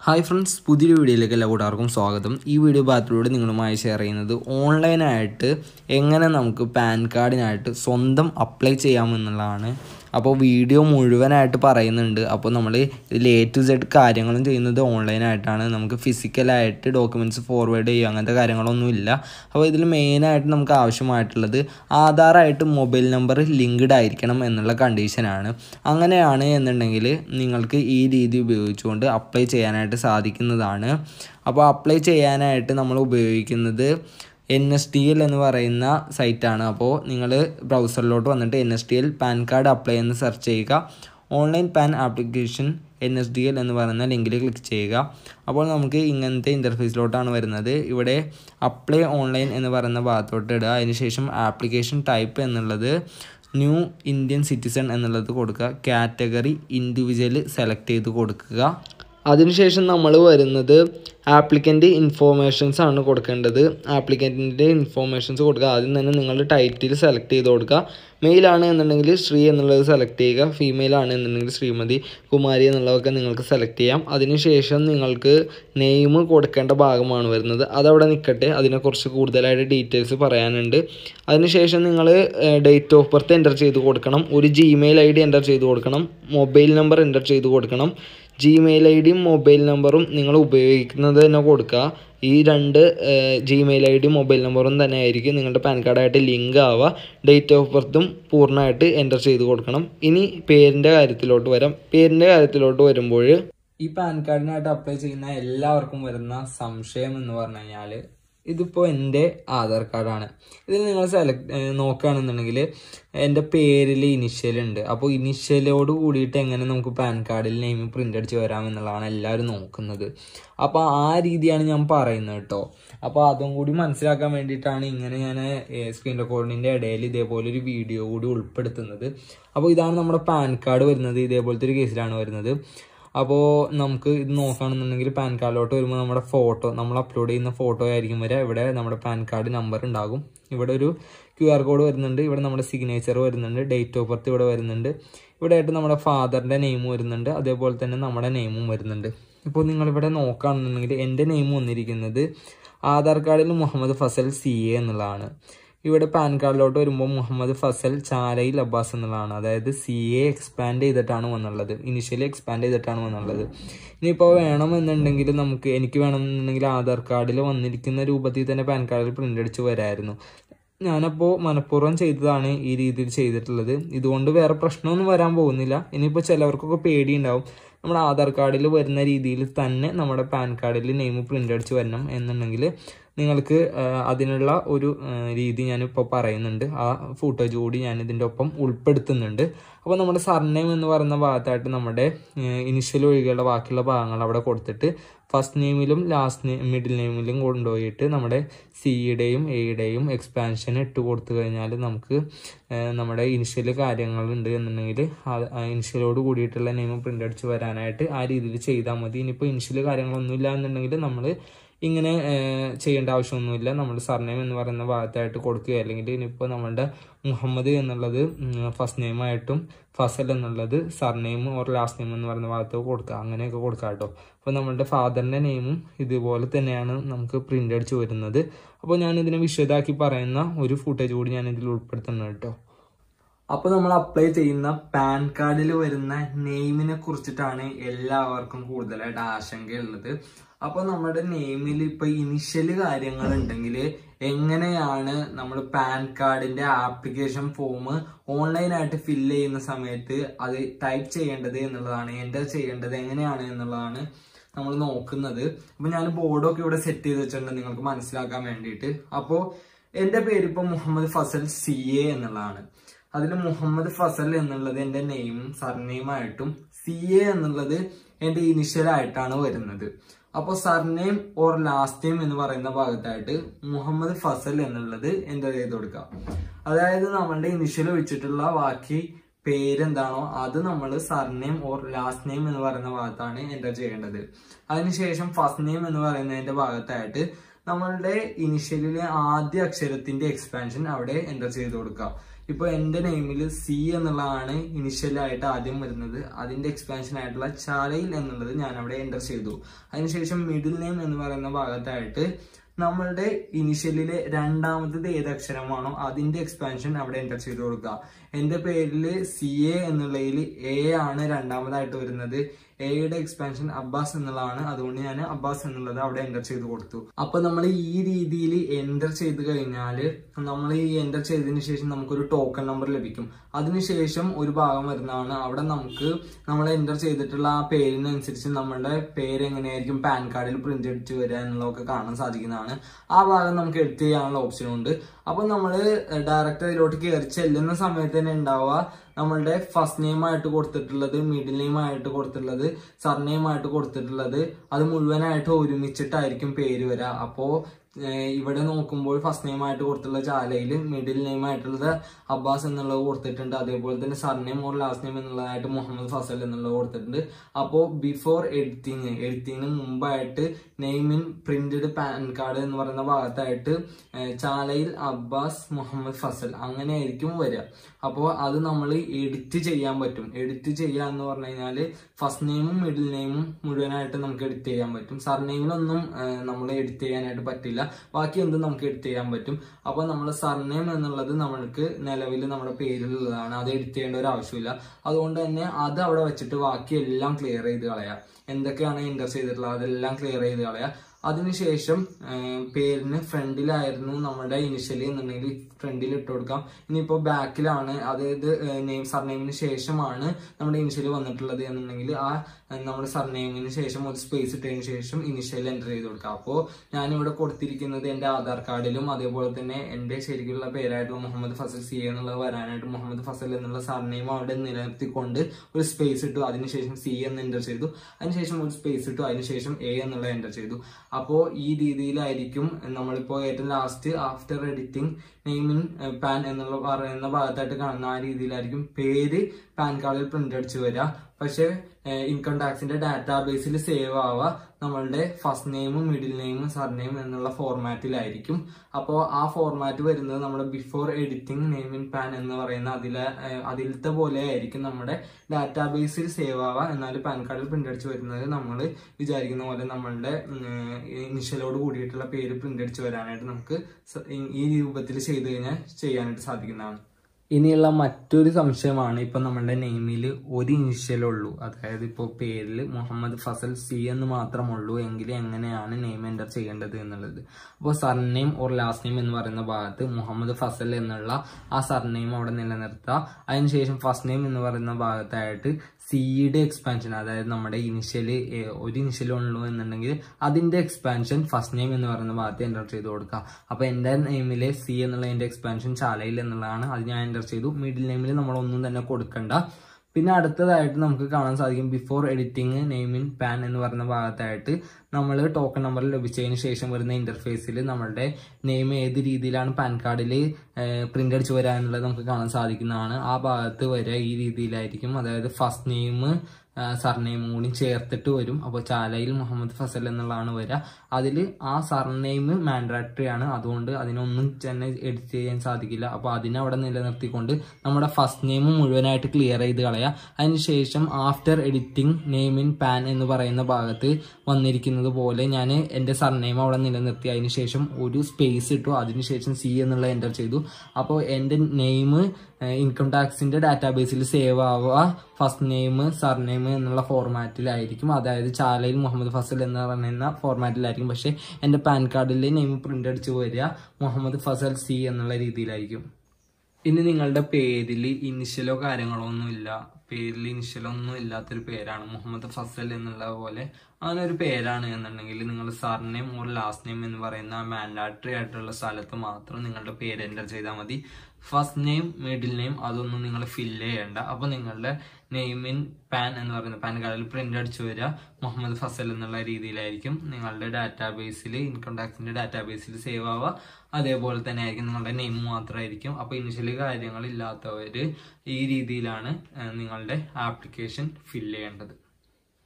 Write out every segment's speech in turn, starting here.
hi friends പുതിയൊരു വീഡിയോയിലേക്ക് എല്ലാ കൂട്ടുകാർക്കും സ്വാഗതം ഈ വീഡിയോ ഭാഗത്തിലൂടെ നിങ്ങളുമായി ഷെയർ ചെയ്യുന്നത് ഓൺലൈനായിട്ട് എങ്ങനെ നമുക്ക് പാൻ കാർഡിനായിട്ട് സ്വന്തം അപ്ലൈ ചെയ്യാമെന്നുള്ളതാണ് അപ്പോൾ വീഡിയോ മുഴുവനായിട്ട് പറയുന്നുണ്ട് അപ്പോൾ നമ്മൾ ഇതിൽ എ ടു സെഡ് കാര്യങ്ങളും ചെയ്യുന്നത് ഓൺലൈനായിട്ടാണ് നമുക്ക് ഫിസിക്കലായിട്ട് ഡോക്യുമെൻറ്റ്സ് ഫോർവേഡ് ചെയ്യുക അങ്ങനത്തെ കാര്യങ്ങളൊന്നും ഇല്ല അപ്പോൾ ഇതിൽ മെയിനായിട്ട് നമുക്ക് ആവശ്യമായിട്ടുള്ളത് ആധാറായിട്ട് മൊബൈൽ നമ്പർ ലിങ്ക്ഡ് ആയിരിക്കണം എന്നുള്ള കണ്ടീഷനാണ് അങ്ങനെയാണ് എന്നുണ്ടെങ്കിൽ നിങ്ങൾക്ക് ഈ രീതി ഉപയോഗിച്ചുകൊണ്ട് അപ്ലൈ ചെയ്യാനായിട്ട് സാധിക്കുന്നതാണ് അപ്പോൾ അപ്ലൈ ചെയ്യാനായിട്ട് നമ്മൾ ഉപയോഗിക്കുന്നത് എൻ എസ് ഡി എൽ എന്ന് പറയുന്ന സൈറ്റാണ് അപ്പോൾ നിങ്ങൾ ബ്രൗസറിലോട്ട് വന്നിട്ട് N S D L PAN card apply എന്ന് സെർച്ച് ചെയ്യുക online PAN application N S D L എന്ന് പറയുന്ന ലിങ്കിൽ ക്ലിക്ക് ചെയ്യുക അപ്പോൾ നമുക്ക് ഇങ്ങനത്തെ ഇൻ്റർഫേസിലോട്ടാണ് വരുന്നത് ഇവിടെ അപ്ലൈ ഓൺലൈൻ എന്ന് പറയുന്ന ഭാഗത്തോട്ട് ഇടുക അതിനുശേഷം ആപ്ലിക്കേഷൻ ടൈപ്പ് എന്നുള്ളത് ന്യൂ ഇന്ത്യൻ സിറ്റിസൺ എന്നുള്ളത് കൊടുക്കുക കാറ്റഗറി ഇൻഡിവിജ്വൽ സെലക്ട് ചെയ്ത് കൊടുക്കുക അതിനുശേഷം നമ്മൾ വരുന്നത് ആപ്ലിക്കൻ്റ് ഇൻഫോർമേഷൻസ് ആണ് കൊടുക്കേണ്ടത് ആപ്ലിക്കൻറ്റിൻ്റെ ഇൻഫോർമേഷൻസ് കൊടുക്കുക ആദ്യം തന്നെ നിങ്ങളുടെ ടൈറ്റിൽ സെലക്ട് ചെയ്ത് കൊടുക്കുക മെയിൽ ആണ് എന്നുണ്ടെങ്കിൽ ശ്രീ എന്നുള്ളത് സെലക്ട് ചെയ്യുക ഫീമെയിൽ ആണ് എന്നുണ്ടെങ്കിൽ ശ്രീമതി കുമാരി എന്നുള്ളതൊക്കെ നിങ്ങൾക്ക് സെലക്ട് ചെയ്യാം അതിനുശേഷം നിങ്ങൾക്ക് നെയിം കൊടുക്കേണ്ട ഭാഗമാണ് വരുന്നത് അതവിടെ നിൽക്കട്ടെ അതിനെക്കുറിച്ച് കൂടുതലായിട്ട് ഡീറ്റെയിൽസ് പറയാനുണ്ട് അതിനുശേഷം നിങ്ങൾ ഡേറ്റ് ഓഫ് ബർത്ത് എൻ്റർ ചെയ്ത് കൊടുക്കണം ഒരു ജിമെയിൽ ഐ ഡി എൻ്റർ ചെയ്ത് കൊടുക്കണം മൊബൈൽ നമ്പർ എൻ്റർ ചെയ്ത് കൊടുക്കണം ജിമെയിൽ ഐ ഡിയും മൊബൈൽ നമ്പറും നിങ്ങൾ ഉപയോഗിക്കുന്നത് തന്നെ കൊടുക്കുക ഈ രണ്ട് ജിമെയിൽ ഐ ഡിയും മൊബൈൽ നമ്പറും തന്നെ ആയിരിക്കും നിങ്ങളുടെ പാൻ കാർഡായിട്ട് ലിങ്ക് ആവുക ഡേറ്റ് ഓഫ് ബർത്തും പൂർണ്ണമായിട്ട് എൻ്റർ ചെയ്ത് കൊടുക്കണം ഇനി പേരിൻ്റെ കാര്യത്തിലോട്ട് വരാം പേരിൻ്റെ കാര്യത്തിലോട്ട് വരുമ്പോൾ ഈ പാൻ കാർഡിനായിട്ട് അപ്ലൈ ചെയ്യുന്ന എല്ലാവർക്കും വരുന്ന സംശയം എന്ന് പറഞ്ഞു കഴിഞ്ഞാൽ ഇതിപ്പോൾ എൻ്റെ ആധാർ കാർഡാണ് ഇതിൽ നിങ്ങൾ സെലക്ട് നോക്കുകയാണെന്നുണ്ടെങ്കിൽ എൻ്റെ പേരിൽ ഇനിഷ്യൽ ഉണ്ട് അപ്പോൾ ഇനിഷ്യലോട് കൂടിയിട്ട് എങ്ങനെ നമുക്ക് പാൻ കാർഡിൽ നെയിം പ്രിൻ്റ് അടിച്ച് വരാമെന്നുള്ളതാണ് എല്ലാവരും നോക്കുന്നത് അപ്പോൾ ആ രീതിയാണ് ഞാൻ പറയുന്നത് കേട്ടോ അപ്പോൾ അതും കൂടി മനസ്സിലാക്കാൻ വേണ്ടിയിട്ടാണ് ഇങ്ങനെ ഞാൻ സ്ക്രീൻ റെക്കോർഡിൻ്റെ ഇടയിൽ ഇതേപോലെ ഒരു വീഡിയോ കൂടി ഉൾപ്പെടുത്തുന്നത് അപ്പോൾ ഇതാണ് നമ്മുടെ പാൻ കാർഡ് വരുന്നത് ഇതേപോലത്തെ ഒരു കേസിലാണ് വരുന്നത് അപ്പോൾ നമുക്ക് ഇത് നോക്കുകയാണെന്നുണ്ടെങ്കിൽ പാൻ കാർഡിലോട്ട് വരുമ്പോൾ നമ്മുടെ ഫോട്ടോ നമ്മൾ അപ്ലോഡ് ചെയ്യുന്ന ഫോട്ടോ ആയിരിക്കും വരിക ഇവിടെ നമ്മുടെ പാൻ കാർഡ് നമ്പർ ഉണ്ടാകും ഇവിടെ ഒരു ക്യു ആർ കോഡ് വരുന്നുണ്ട് ഇവിടെ നമ്മുടെ സിഗ്നേച്ചർ വരുന്നുണ്ട് ഡേറ്റ് ഓഫ് ബർത്ത് ഇവിടെ വരുന്നുണ്ട് ഇവിടെ ആയിട്ട് നമ്മുടെ ഫാദറിൻ്റെ നെയിം വരുന്നുണ്ട് അതേപോലെ തന്നെ നമ്മുടെ നെയിമും വരുന്നുണ്ട് ഇപ്പോൾ നിങ്ങളിവിടെ നോക്കുകയാണെന്നുണ്ടെങ്കിൽ എൻ്റെ നെയിം വന്നിരിക്കുന്നത് ആധാർ കാർഡിൽ മുഹമ്മദ് ഫസൽ സി എ എന്നുള്ളതാണ് ഇവിടെ പാൻ കാർഡിലോട്ട് വരുമ്പോൾ മുഹമ്മദ് ഫസൽ ചാലയിൽ അബ്ബാസ് എന്നുള്ളതാണ് അതായത് സി എ എക്സ്പാൻഡ് ചെയ്തിട്ടാണ് വന്നുള്ളത് ഇനിഷ്യലി എക്സ്പാൻഡ് ചെയ്തിട്ടാണ് വന്നുള്ളത് ഇനിയിപ്പോൾ വേണമെന്നുണ്ടെങ്കിൽ നമുക്ക് എനിക്ക് വേണമെന്നുണ്ടെങ്കിൽ ആധാർ കാർഡിൽ വന്നിരിക്കുന്ന രൂപത്തിൽ തന്നെ പാൻ കാർഡിൽ പ്രിൻ്റ് അടിച്ച് വരായിരുന്നു ഞാനപ്പോൾ മനഃപൂർവ്വം ചെയ്തതാണ് ഈ രീതിയിൽ ചെയ്തിട്ടുള്ളത് ഇതുകൊണ്ട് വേറെ പ്രശ്നമൊന്നും വരാൻ പോകുന്നില്ല ഇനിയിപ്പോൾ ചിലവർക്കൊക്കെ പേടിയുണ്ടാവും നമ്മുടെ ആധാർ കാർഡിൽ വരുന്ന രീതിയിൽ തന്നെ നമ്മുടെ പാൻ കാർഡിൽ നെയിം പ്രിൻ്റ് അടിച്ച് വരണം എന്നുണ്ടെങ്കിൽ നിങ്ങൾക്ക് അതിനുള്ള ഒരു രീതി ഞാനിപ്പോൾ പറയുന്നുണ്ട് ആ ഫൂട്ടേജ് കൂടി ഞാൻ ഇതിൻ്റെ ഒപ്പം ഉൾപ്പെടുത്തുന്നുണ്ട് അപ്പോൾ നമ്മുടെ സർനെയിം എന്ന് പറയുന്ന ഭാഗത്തായിട്ട് നമ്മുടെ ഇനിഷ്യൽ ഒഴികെയുള്ള ബാക്കിയുള്ള ഭാഗങ്ങൾ അവിടെ കൊടുത്തിട്ട് ഫസ്റ്റ് നെയിമിലും ലാസ്റ്റ് നെയിം മിഡിൽ നെയിമിലും കൊണ്ടുപോയിട്ട് നമ്മുടെ സിയുടെയും എയുടെയും എക്സ്പാൻഷൻ ഇട്ട് കൊടുത്തു കഴിഞ്ഞാൽ നമുക്ക് നമ്മുടെ ഇനിഷ്യൽ കാര്യങ്ങളുണ്ട് എന്നുണ്ടെങ്കിൽ ഇനിഷ്യലോട് കൂടിയിട്ടുള്ള നെയിം പ്രിൻ്റ് അടിച്ച് വരാനായിട്ട് ആ രീതിയിൽ ചെയ്താൽ മതി ഇനിയിപ്പോൾ ഇനിഷ്യൽ കാര്യങ്ങളൊന്നുമില്ല എന്നുണ്ടെങ്കിൽ നമ്മൾ ഇങ്ങനെ ചെയ്യേണ്ട ആവശ്യമൊന്നുമില്ല നമ്മൾ സർനെയിം എന്ന് പറയുന്ന ഭാഗത്തായിട്ട് കൊടുക്കുക അല്ലെങ്കിൽ ഇനിയിപ്പോൾ നമ്മളുടെ മുഹമ്മദ് എന്നുള്ളത് ഫസ്റ്റ് നെയിമായിട്ടും ഫസൽ എന്നുള്ളത് സർനെയിം ഓർ ലാസ്റ്റ് നെയിം എന്ന് പറയുന്ന ഭാഗത്ത് കൊടുക്കുക അങ്ങനെയൊക്കെ കൊടുക്കുക കേട്ടോ അപ്പോൾ നമ്മളുടെ ഫാദറിൻ്റെ നെയിമും ഇതുപോലെ തന്നെയാണ് നമുക്ക് പ്രിൻ്റ് അടിച്ച് വരുന്നത് അപ്പോൾ ഞാൻ ഇതിനെ വിശദമാക്കി പറയുന്ന ഒരു ഫുട്ടേജ് കൂടി ഞാൻ ഇതിൽ ഉൾപ്പെടുത്തുന്നത് കേട്ടോ അപ്പോൾ നമ്മൾ അപ്ലൈ ചെയ്യുന്ന പാൻ കാർഡിൽ വരുന്ന നെയിമിനെ കുറിച്ചിട്ടാണ് എല്ലാവർക്കും കൂടുതലായിട്ട് ആശങ്കയുള്ളത് അപ്പോൾ നമ്മുടെ നെയിമിൽ ഇപ്പോൾ ഇനിഷ്യൽ കാര്യങ്ങൾ ഉണ്ടെങ്കിൽ എങ്ങനെയാണ് നമ്മൾ പാൻ കാർഡിന്റെ ആപ്ലിക്കേഷൻ ഫോം ഓൺലൈനായിട്ട് ഫില്ല് ചെയ്യുന്ന സമയത്ത് അത് ടൈപ്പ് ചെയ്യേണ്ടത് എന്നുള്ളതാണ് എൻ്റർ ചെയ്യേണ്ടത് എങ്ങനെയാണ് എന്നുള്ളതാണ് നമ്മൾ നോക്കുന്നത് അപ്പോൾ ഞാൻ ബോർഡൊക്കെ ഇവിടെ സെറ്റ് ചെയ്ത് വെച്ചിട്ടുണ്ട് നിങ്ങൾക്ക് മനസ്സിലാക്കാൻ വേണ്ടിയിട്ട് അപ്പോൾ എൻ്റെ പേര് ഇപ്പോൾ മുഹമ്മദ് ഫസൽ സി എ എന്നുള്ളതാണ് അതിൽ മുഹമ്മദ് ഫസൽ എന്നുള്ളത് എൻ്റെ നെയിമും സർനെയിമായിട്ടും സി എ എന്നുള്ളത് എൻ്റെ ഇനിഷ്യൽ ആയിട്ടാണ് വരുന്നത് അപ്പോൾ സർനെയിം ഓർ ലാസ്റ്റ് നെയിം എന്ന് പറയുന്ന ഭാഗത്തായിട്ട് മുഹമ്മദ് ഫസൽ എന്നുള്ളത് എൻ്റർ ചെയ്ത് കൊടുക്കുക അതായത് നമ്മളുടെ ഇനിഷ്യൽ വെച്ചിട്ടുള്ള ബാക്കി പേരെന്താണോ അത് നമ്മൾ സർനെയിം ഓർ ലാസ്റ്റ് നെയിം എന്ന് പറയുന്ന ഭാഗത്താണ് എൻ്റർ ചെയ്യേണ്ടത് അതിനുശേഷം ഫസ്റ്റ് നെയിം എന്ന് പറയുന്നതിന്റെ ഭാഗത്തായിട്ട് നമ്മളുടെ ഇനിഷ്യലിലെ ആദ്യ അക്ഷരത്തിന്റെ എക്സ്പാൻഷൻ അവിടെ എൻ്റർ ചെയ്ത് കൊടുക്കുക ഇപ്പോൾ എൻ്റെ നെയിമിൽ സി എന്നുള്ളതാണ് ഇനിഷ്യലായിട്ട് ആദ്യം വരുന്നത് അതിന്റെ എക്സ്പാൻഷൻ ആയിട്ടുള്ള ചാലയിൽ എന്നുള്ളത് ഞാൻ അവിടെ എൻ്റർ ചെയ്തു അതിനുശേഷം മിഡിൽ നെയിം എന്ന് പറയുന്ന ഭാഗത്തായിട്ട് നമ്മളുടെ ഇനിഷ്യലിലെ രണ്ടാമത്തത് ഏത് അക്ഷരമാണോ അതിന്റെ എക്സ്പാൻഷൻ അവിടെ എൻ്റർ ചെയ്ത് കൊടുക്കുക എൻ്റെ പേരിൽ സി എ എന്നുള്ളതിൽ എ ആണ് രണ്ടാമതായിട്ട് വരുന്നത് എയുടെ എക്സ്പാൻഷൻ അബ്ബാസ് എന്നുള്ളതാണ് അതുകൊണ്ട് ഞാൻ അബ്ബാസ് എന്നുള്ളത് അവിടെ എൻ്റർ ചെയ്ത് കൊടുത്തു അപ്പൊ നമ്മൾ ഈ രീതിയിൽ എൻ്റർ ചെയ്ത് കഴിഞ്ഞാൽ നമ്മൾ ഈ എൻ്റർ ചെയ്തതിന് ശേഷം നമുക്കൊരു ടോക്കൺ നമ്പർ ലഭിക്കും അതിനുശേഷം ഒരു ഭാഗം വരുന്നതാണ് അവിടെ നമുക്ക് നമ്മൾ എൻ്റർ ചെയ്തിട്ടുള്ള ആ പേരിനനുസരിച്ച് നമ്മളുടെ പേര് എങ്ങനെയായിരിക്കും പാൻ കാർഡിൽ പ്രിന്റ് അടിച്ച് വരിക എന്നുള്ളതൊക്കെ കാണാൻ സാധിക്കുന്നതാണ് ആ ഭാഗം നമുക്ക് എഡിറ്റ് ചെയ്യാനുള്ള ഓപ്ഷൻ ഉണ്ട് അപ്പൊ നമ്മൾ ഡയറക്റ്റ് അതിലോട്ട് കയറി ചെല്ലുന്ന സമയത്ത് തന്നെ ഉണ്ടാവുക നമ്മളുടെ ഫസ്റ്റ് നെയിം ആയിട്ട് കൊടുത്തിട്ടുള്ളത് മിഡിൽ നെയിം ആയിട്ട് കൊടുത്തിട്ടുള്ളത് സർനെയിം ആയിട്ട് കൊടുത്തിട്ടുള്ളത് അത് മുഴുവനായിട്ട് ഒരുമിച്ചിട്ടായിരിക്കും പേര് വരിക അപ്പോ ഏഹ് ഇവിടെ നോക്കുമ്പോൾ ഫസ്റ്റ് നെയിം ആയിട്ട് കൊടുത്തിട്ടുള്ള ചാലയിൽ മിഡിൽ നെയിം ആയിട്ടുള്ളത് അബ്ബാസ് എന്നുള്ളത് കൊടുത്തിട്ടുണ്ട് അതേപോലെ തന്നെ സർനെയിം ഓർ ലാസ്റ്റ് നെയിം എന്നുള്ളതായിട്ട് മുഹമ്മദ് ഫസൽ എന്നുള്ളത് കൊടുത്തിട്ടുണ്ട് അപ്പോൾ ബിഫോർ എഡിറ്റിംഗ് എഡിറ്റിംഗിന് മുമ്പായിട്ട് name in printed PAN card എന്ന് പറയുന്ന ഭാഗത്തായിട്ട് ഏഹ് ചാലയിൽ അബ്ബാസ് മുഹമ്മദ് ഫസൽ അങ്ങനെയായിരിക്കും വരിക അപ്പോൾ അത് നമ്മൾ എഡിറ്റ് ചെയ്യാൻ പറ്റും എഡിറ്റ് ചെയ്യുക എന്ന് പറഞ്ഞു കഴിഞ്ഞാൽ ഫസ്റ്റ് നെയിമും മിഡിൽ നെയിമും മുഴുവനായിട്ട് നമുക്ക് എഡിറ്റ് ചെയ്യാൻ പറ്റും സർനെയിമിലൊന്നും നമ്മൾ എഡിറ്റ് ചെയ്യാനായിട്ട് പറ്റില്ല ബാക്കി എന്തും നമുക്ക് എഡിറ്റ് ചെയ്യാൻ പറ്റും അപ്പോൾ നമ്മൾ സർനെയിം എന്നുള്ളത് നമ്മൾക്ക് നിലവിൽ നമ്മുടെ പേരിലുള്ളതാണ് അത് എഡിറ്റ് ചെയ്യേണ്ട ഒരു ആവശ്യമില്ല അതുകൊണ്ട് തന്നെ അത് അവിടെ വെച്ചിട്ട് ബാക്കി എല്ലാം ക്ലിയർ ചെയ്ത് കളയാം എന്തൊക്കെയാണ് എൻ്റർ ചെയ്തിട്ടുള്ളത് അതെല്ലാം ക്ലിയർ ചെയ്ത് കളയാം അതിനുശേഷം ഏഹ്, പേരിന് ഫ്രണ്ടിലായിരുന്നു നമ്മുടെ ഇനിഷ്യലി എന്നുണ്ടെങ്കിൽ ഫ്രണ്ടിൽ ഇട്ട് കൊടുക്കാം ഇനിയിപ്പോൾ ബാക്കിലാണ് അതായത് നെയിം സർനെയിമിന് ശേഷമാണ് നമ്മുടെ ഇനിഷ്യലി വന്നിട്ടുള്ളത് എന്നുണ്ടെങ്കിൽ ആ ഏഹ്, നമ്മുടെ സർനെയിമിന് ശേഷം ഒരു സ്പേസ് ഇട്ടതിന് ശേഷം ഇനിഷ്യൽ എൻ്റർ ചെയ്ത് കൊടുക്കാം അപ്പോൾ ഞാനിവിടെ കൊടുത്തിരിക്കുന്നത് എൻ്റെ ആധാർ കാർഡിലും അതേപോലെ തന്നെ എൻ്റെ ശരിക്കുള്ള പേരായിട്ടുള്ള മുഹമ്മദ് ഫസൽ സി എന്നുള്ളത് വരാനായിട്ട് മുഹമ്മദ് ഫസൽ എന്നുള്ള സർനെയിം അവിടെ നിലനിർത്തിക്കൊണ്ട് ഒരു സ്പേസ് ഇട്ടു അതിനുശേഷം സി എന്ന് എൻ്റർ ചെയ്തു അതിനുശേഷം ഒരു സ്പേസ് ഇട്ടു അതിനുശേഷം എ എന്നുള്ളത് എൻ്റർ ചെയ്തു അപ്പോൾ ഈ രീതിയിലായിരിക്കും നമ്മളിപ്പോൾ ഏറ്റവും last after editing name in PAN എന്നുള്ള പറയുന്ന ഭാഗത്തായിട്ട് കാണുന്ന ആ രീതിയിലായിരിക്കും പേര് പാൻ കാർഡിൽ പ്രിന്റ് അടിച്ച് വരിക പക്ഷേ ഇൻകം ടാക്സിന്റെ ഡാറ്റാബേസിൽ സേവ് ആവുക നമ്മളുടെ ഫസ്റ്റ് നെയിമും മിഡിൽ നെയിമും സർനെയിം എന്നുള്ള ഫോർമാറ്റിലായിരിക്കും അപ്പോൾ ആ ഫോർമാറ്റ് വരുന്നത് നമ്മുടെ before editing name in PAN എന്ന് പറയുന്ന അതിലെ ഏഹ്, അതിലത്തെ പോലെ ആയിരിക്കും നമ്മുടെ ഡാറ്റാബേസിൽ സേവ് ആവുക എന്നാൽ പാൻ കാർഡിൽ പ്രിന്റ് അടിച്ച് വരുന്നത് നമ്മൾ വിചാരിക്കുന്ന പോലെ നമ്മളുടെ ഇനിഷ്യലോട് കൂടിയിട്ടുള്ള പേര് പ്രിന്റ് അടിച്ച് വരാനായിട്ട് നമുക്ക് സ- ഈ- ഈ രൂപത്തിൽ ചെയ്ത് കഴിഞ്ഞാൽ ചെയ്യാനായിട്ട് സാധിക്കുന്നതാണ് ഇനിയുള്ള മറ്റൊരു സംശയമാണ് ഇപ്പൊ നമ്മളുടെ നെയിമിൽ ഒരു ഇനിഷ്യലുള്ളൂ അതായത് ഇപ്പോൾ പേരിൽ മുഹമ്മദ് ഫസൽ സി എന്ന് മാത്രമുള്ളൂ എങ്കിൽ എങ്ങനെയാണ് നെയിം എൻ്റർ ചെയ്യേണ്ടത് എന്നുള്ളത് അപ്പോൾ സർനെയിം ഓർ ലാസ്റ്റ് നെയിം എന്ന് പറയുന്ന ഭാഗത്ത് മുഹമ്മദ് ഫസൽ എന്നുള്ള ആ സർനെയിം അവിടെ നിലനിർത്തുക അതിനുശേഷം ഫസ്റ്റ് നെയിം എന്ന് പറയുന്ന ഭാഗത്തായിട്ട് സിയുടെ എക്സ്പാൻഷൻ അതായത് നമ്മുടെ ഇനിഷ്യൽ ഒരു ഇനിഷ്യൽ ഉള്ളൂ എന്നുണ്ടെങ്കിൽ അതിന്റെ എക്സ്പാൻഷൻ ഫസ്റ്റ് നെയിം എന്ന് പറയുന്ന ഭാഗത്ത് എൻ്റർ ചെയ്ത് കൊടുക്കുക അപ്പൊ എൻ്റെ നെയിമിലെ സി എന്നുള്ളതിന്റെ എക്സ്പാൻഷൻ ചാലയിൽ എന്നുള്ളതാണ് അത് ഞാൻ എൻ്റർ ചെയ്തു മിഡിൽ നെയിമിൽ നമ്മളൊന്നും തന്നെ കൊടുക്കണ്ട പിന്നെ അടുത്തതായിട്ട് നമുക്ക് കാണാൻ സാധിക്കും before editing name in PAN എന്ന് പറയുന്ന ഭാഗത്തായിട്ട് നമ്മൾ ടോക്കൺ നമ്പർ ലഭിച്ചതിന് ശേഷം വരുന്ന ഇന്റർഫേസിൽ നമ്മളുടെ നെയിം ഏത് രീതിയിലാണ് പാൻ കാർഡിൽ പ്രിന്റ് അടിച്ച് വരാനുള്ളത് നമുക്ക് കാണാൻ സാധിക്കുന്നതാണ് ആ ഭാഗത്ത് വരെ ഈ രീതിയിലായിരിക്കും അതായത് ഫസ്റ്റ് നെയിം സർനെയിമും കൂടി ചേർത്തിട്ട് വരും അപ്പോൾ ചാലയിൽ മുഹമ്മദ് ഫസൽ എന്നുള്ളതാണ് വരിക അതിൽ ആ സർനെയിം മാൻഡാറ്ററി ആണ് അതുകൊണ്ട് അതിനൊന്നും തന്നെ എഡിറ്റ് ചെയ്യാൻ സാധിക്കില്ല അപ്പോൾ അതിനെ അവിടെ നിലനിർത്തിക്കൊണ്ട് നമ്മുടെ ഫസ്റ്റ് നെയിം മുഴുവനായിട്ട് ക്ലിയർ ചെയ്ത് കളയുക അതിനുശേഷം after editing name in PAN എന്ന് പറയുന്ന ഭാഗത്ത് വന്നിരിക്കുന്നത് പോലെ ഞാൻ എൻ്റെ സർനെയിം അവിടെ നിലനിർത്തി അതിനുശേഷം ഒരു സ്പേസ് ഇട്ടു അതിനുശേഷം സി എന്നുള്ള എൻ്റർ ചെയ്തു അപ്പോൾ എൻ്റെ നെയിം ഇൻകം ടാക്സിന്റെ ഡാറ്റാബേസിൽ സേവ് ആവുക ഫസ്റ്റ് നെയിം സർനെയിം എന്നുള്ള ഫോർമാറ്റിലായിരിക്കും അതായത് ചാലയിൽ മുഹമ്മദ് ഫസൽ എന്ന് പറയുന്ന ഫോർമാറ്റിലായിരിക്കും പക്ഷേ എൻ്റെ പാൻ കാർഡിൽ നെയിം പ്രിന്റ് അടിച്ച് വരിക മുഹമ്മദ് ഫസൽ സി എന്നുള്ള രീതിയിലായിരിക്കും ഇനി നിങ്ങളുടെ പേരിൽ ഇനിഷ്യലോ കാര്യങ്ങളോ ഒന്നുമില്ല പേരിൽ ഇനിഷ്യലോ ഒന്നും ഇല്ലാത്തൊരു പേരാണ് മുഹമ്മദ് ഫസൽ എന്നുള്ള പോലെ അങ്ങനെ ഒരു പേരാണ് എന്നുണ്ടെങ്കിൽ നിങ്ങൾ സർനെയിം ഓർ ലാസ്റ്റ് നെയിം എന്ന് പറയുന്ന മാൻഡാറ്ററി ആയിട്ടുള്ള സ്ഥലത്ത് മാത്രം നിങ്ങളുടെ പേര് എൻ്റർ ചെയ്താൽ മതി ഫസ്റ്റ് നെയിം മിഡിൽ നെയിം അതൊന്നും നിങ്ങൾ ഫില്ല് ചെയ്യേണ്ട അപ്പോൾ നിങ്ങളുടെ നെയിം ഇൻ പാൻ എന്ന് പറയുന്ന പാൻ കാർഡിൽ പ്രിന്റ് അടിച്ചു വരിക മുഹമ്മദ് ഫസൽ എന്നുള്ള രീതിയിലായിരിക്കും നിങ്ങളുടെ ഡാറ്റാബേസിൽ ഇൻകം ടാക്സിന്റെ ഡാറ്റാബേസിൽ സേവ് ആവുക അതേപോലെ തന്നെ ആയിരിക്കും നിങ്ങളുടെ നെയിം മാത്രമായിരിക്കും അപ്പോൾ ഇനിഷ്യലി കാര്യങ്ങളില്ലാത്തവർ ഈ രീതിയിലാണ് ഏഹ്, നിങ്ങളുടെ ആപ്ലിക്കേഷൻ ഫില്ല് ചെയ്യേണ്ടത്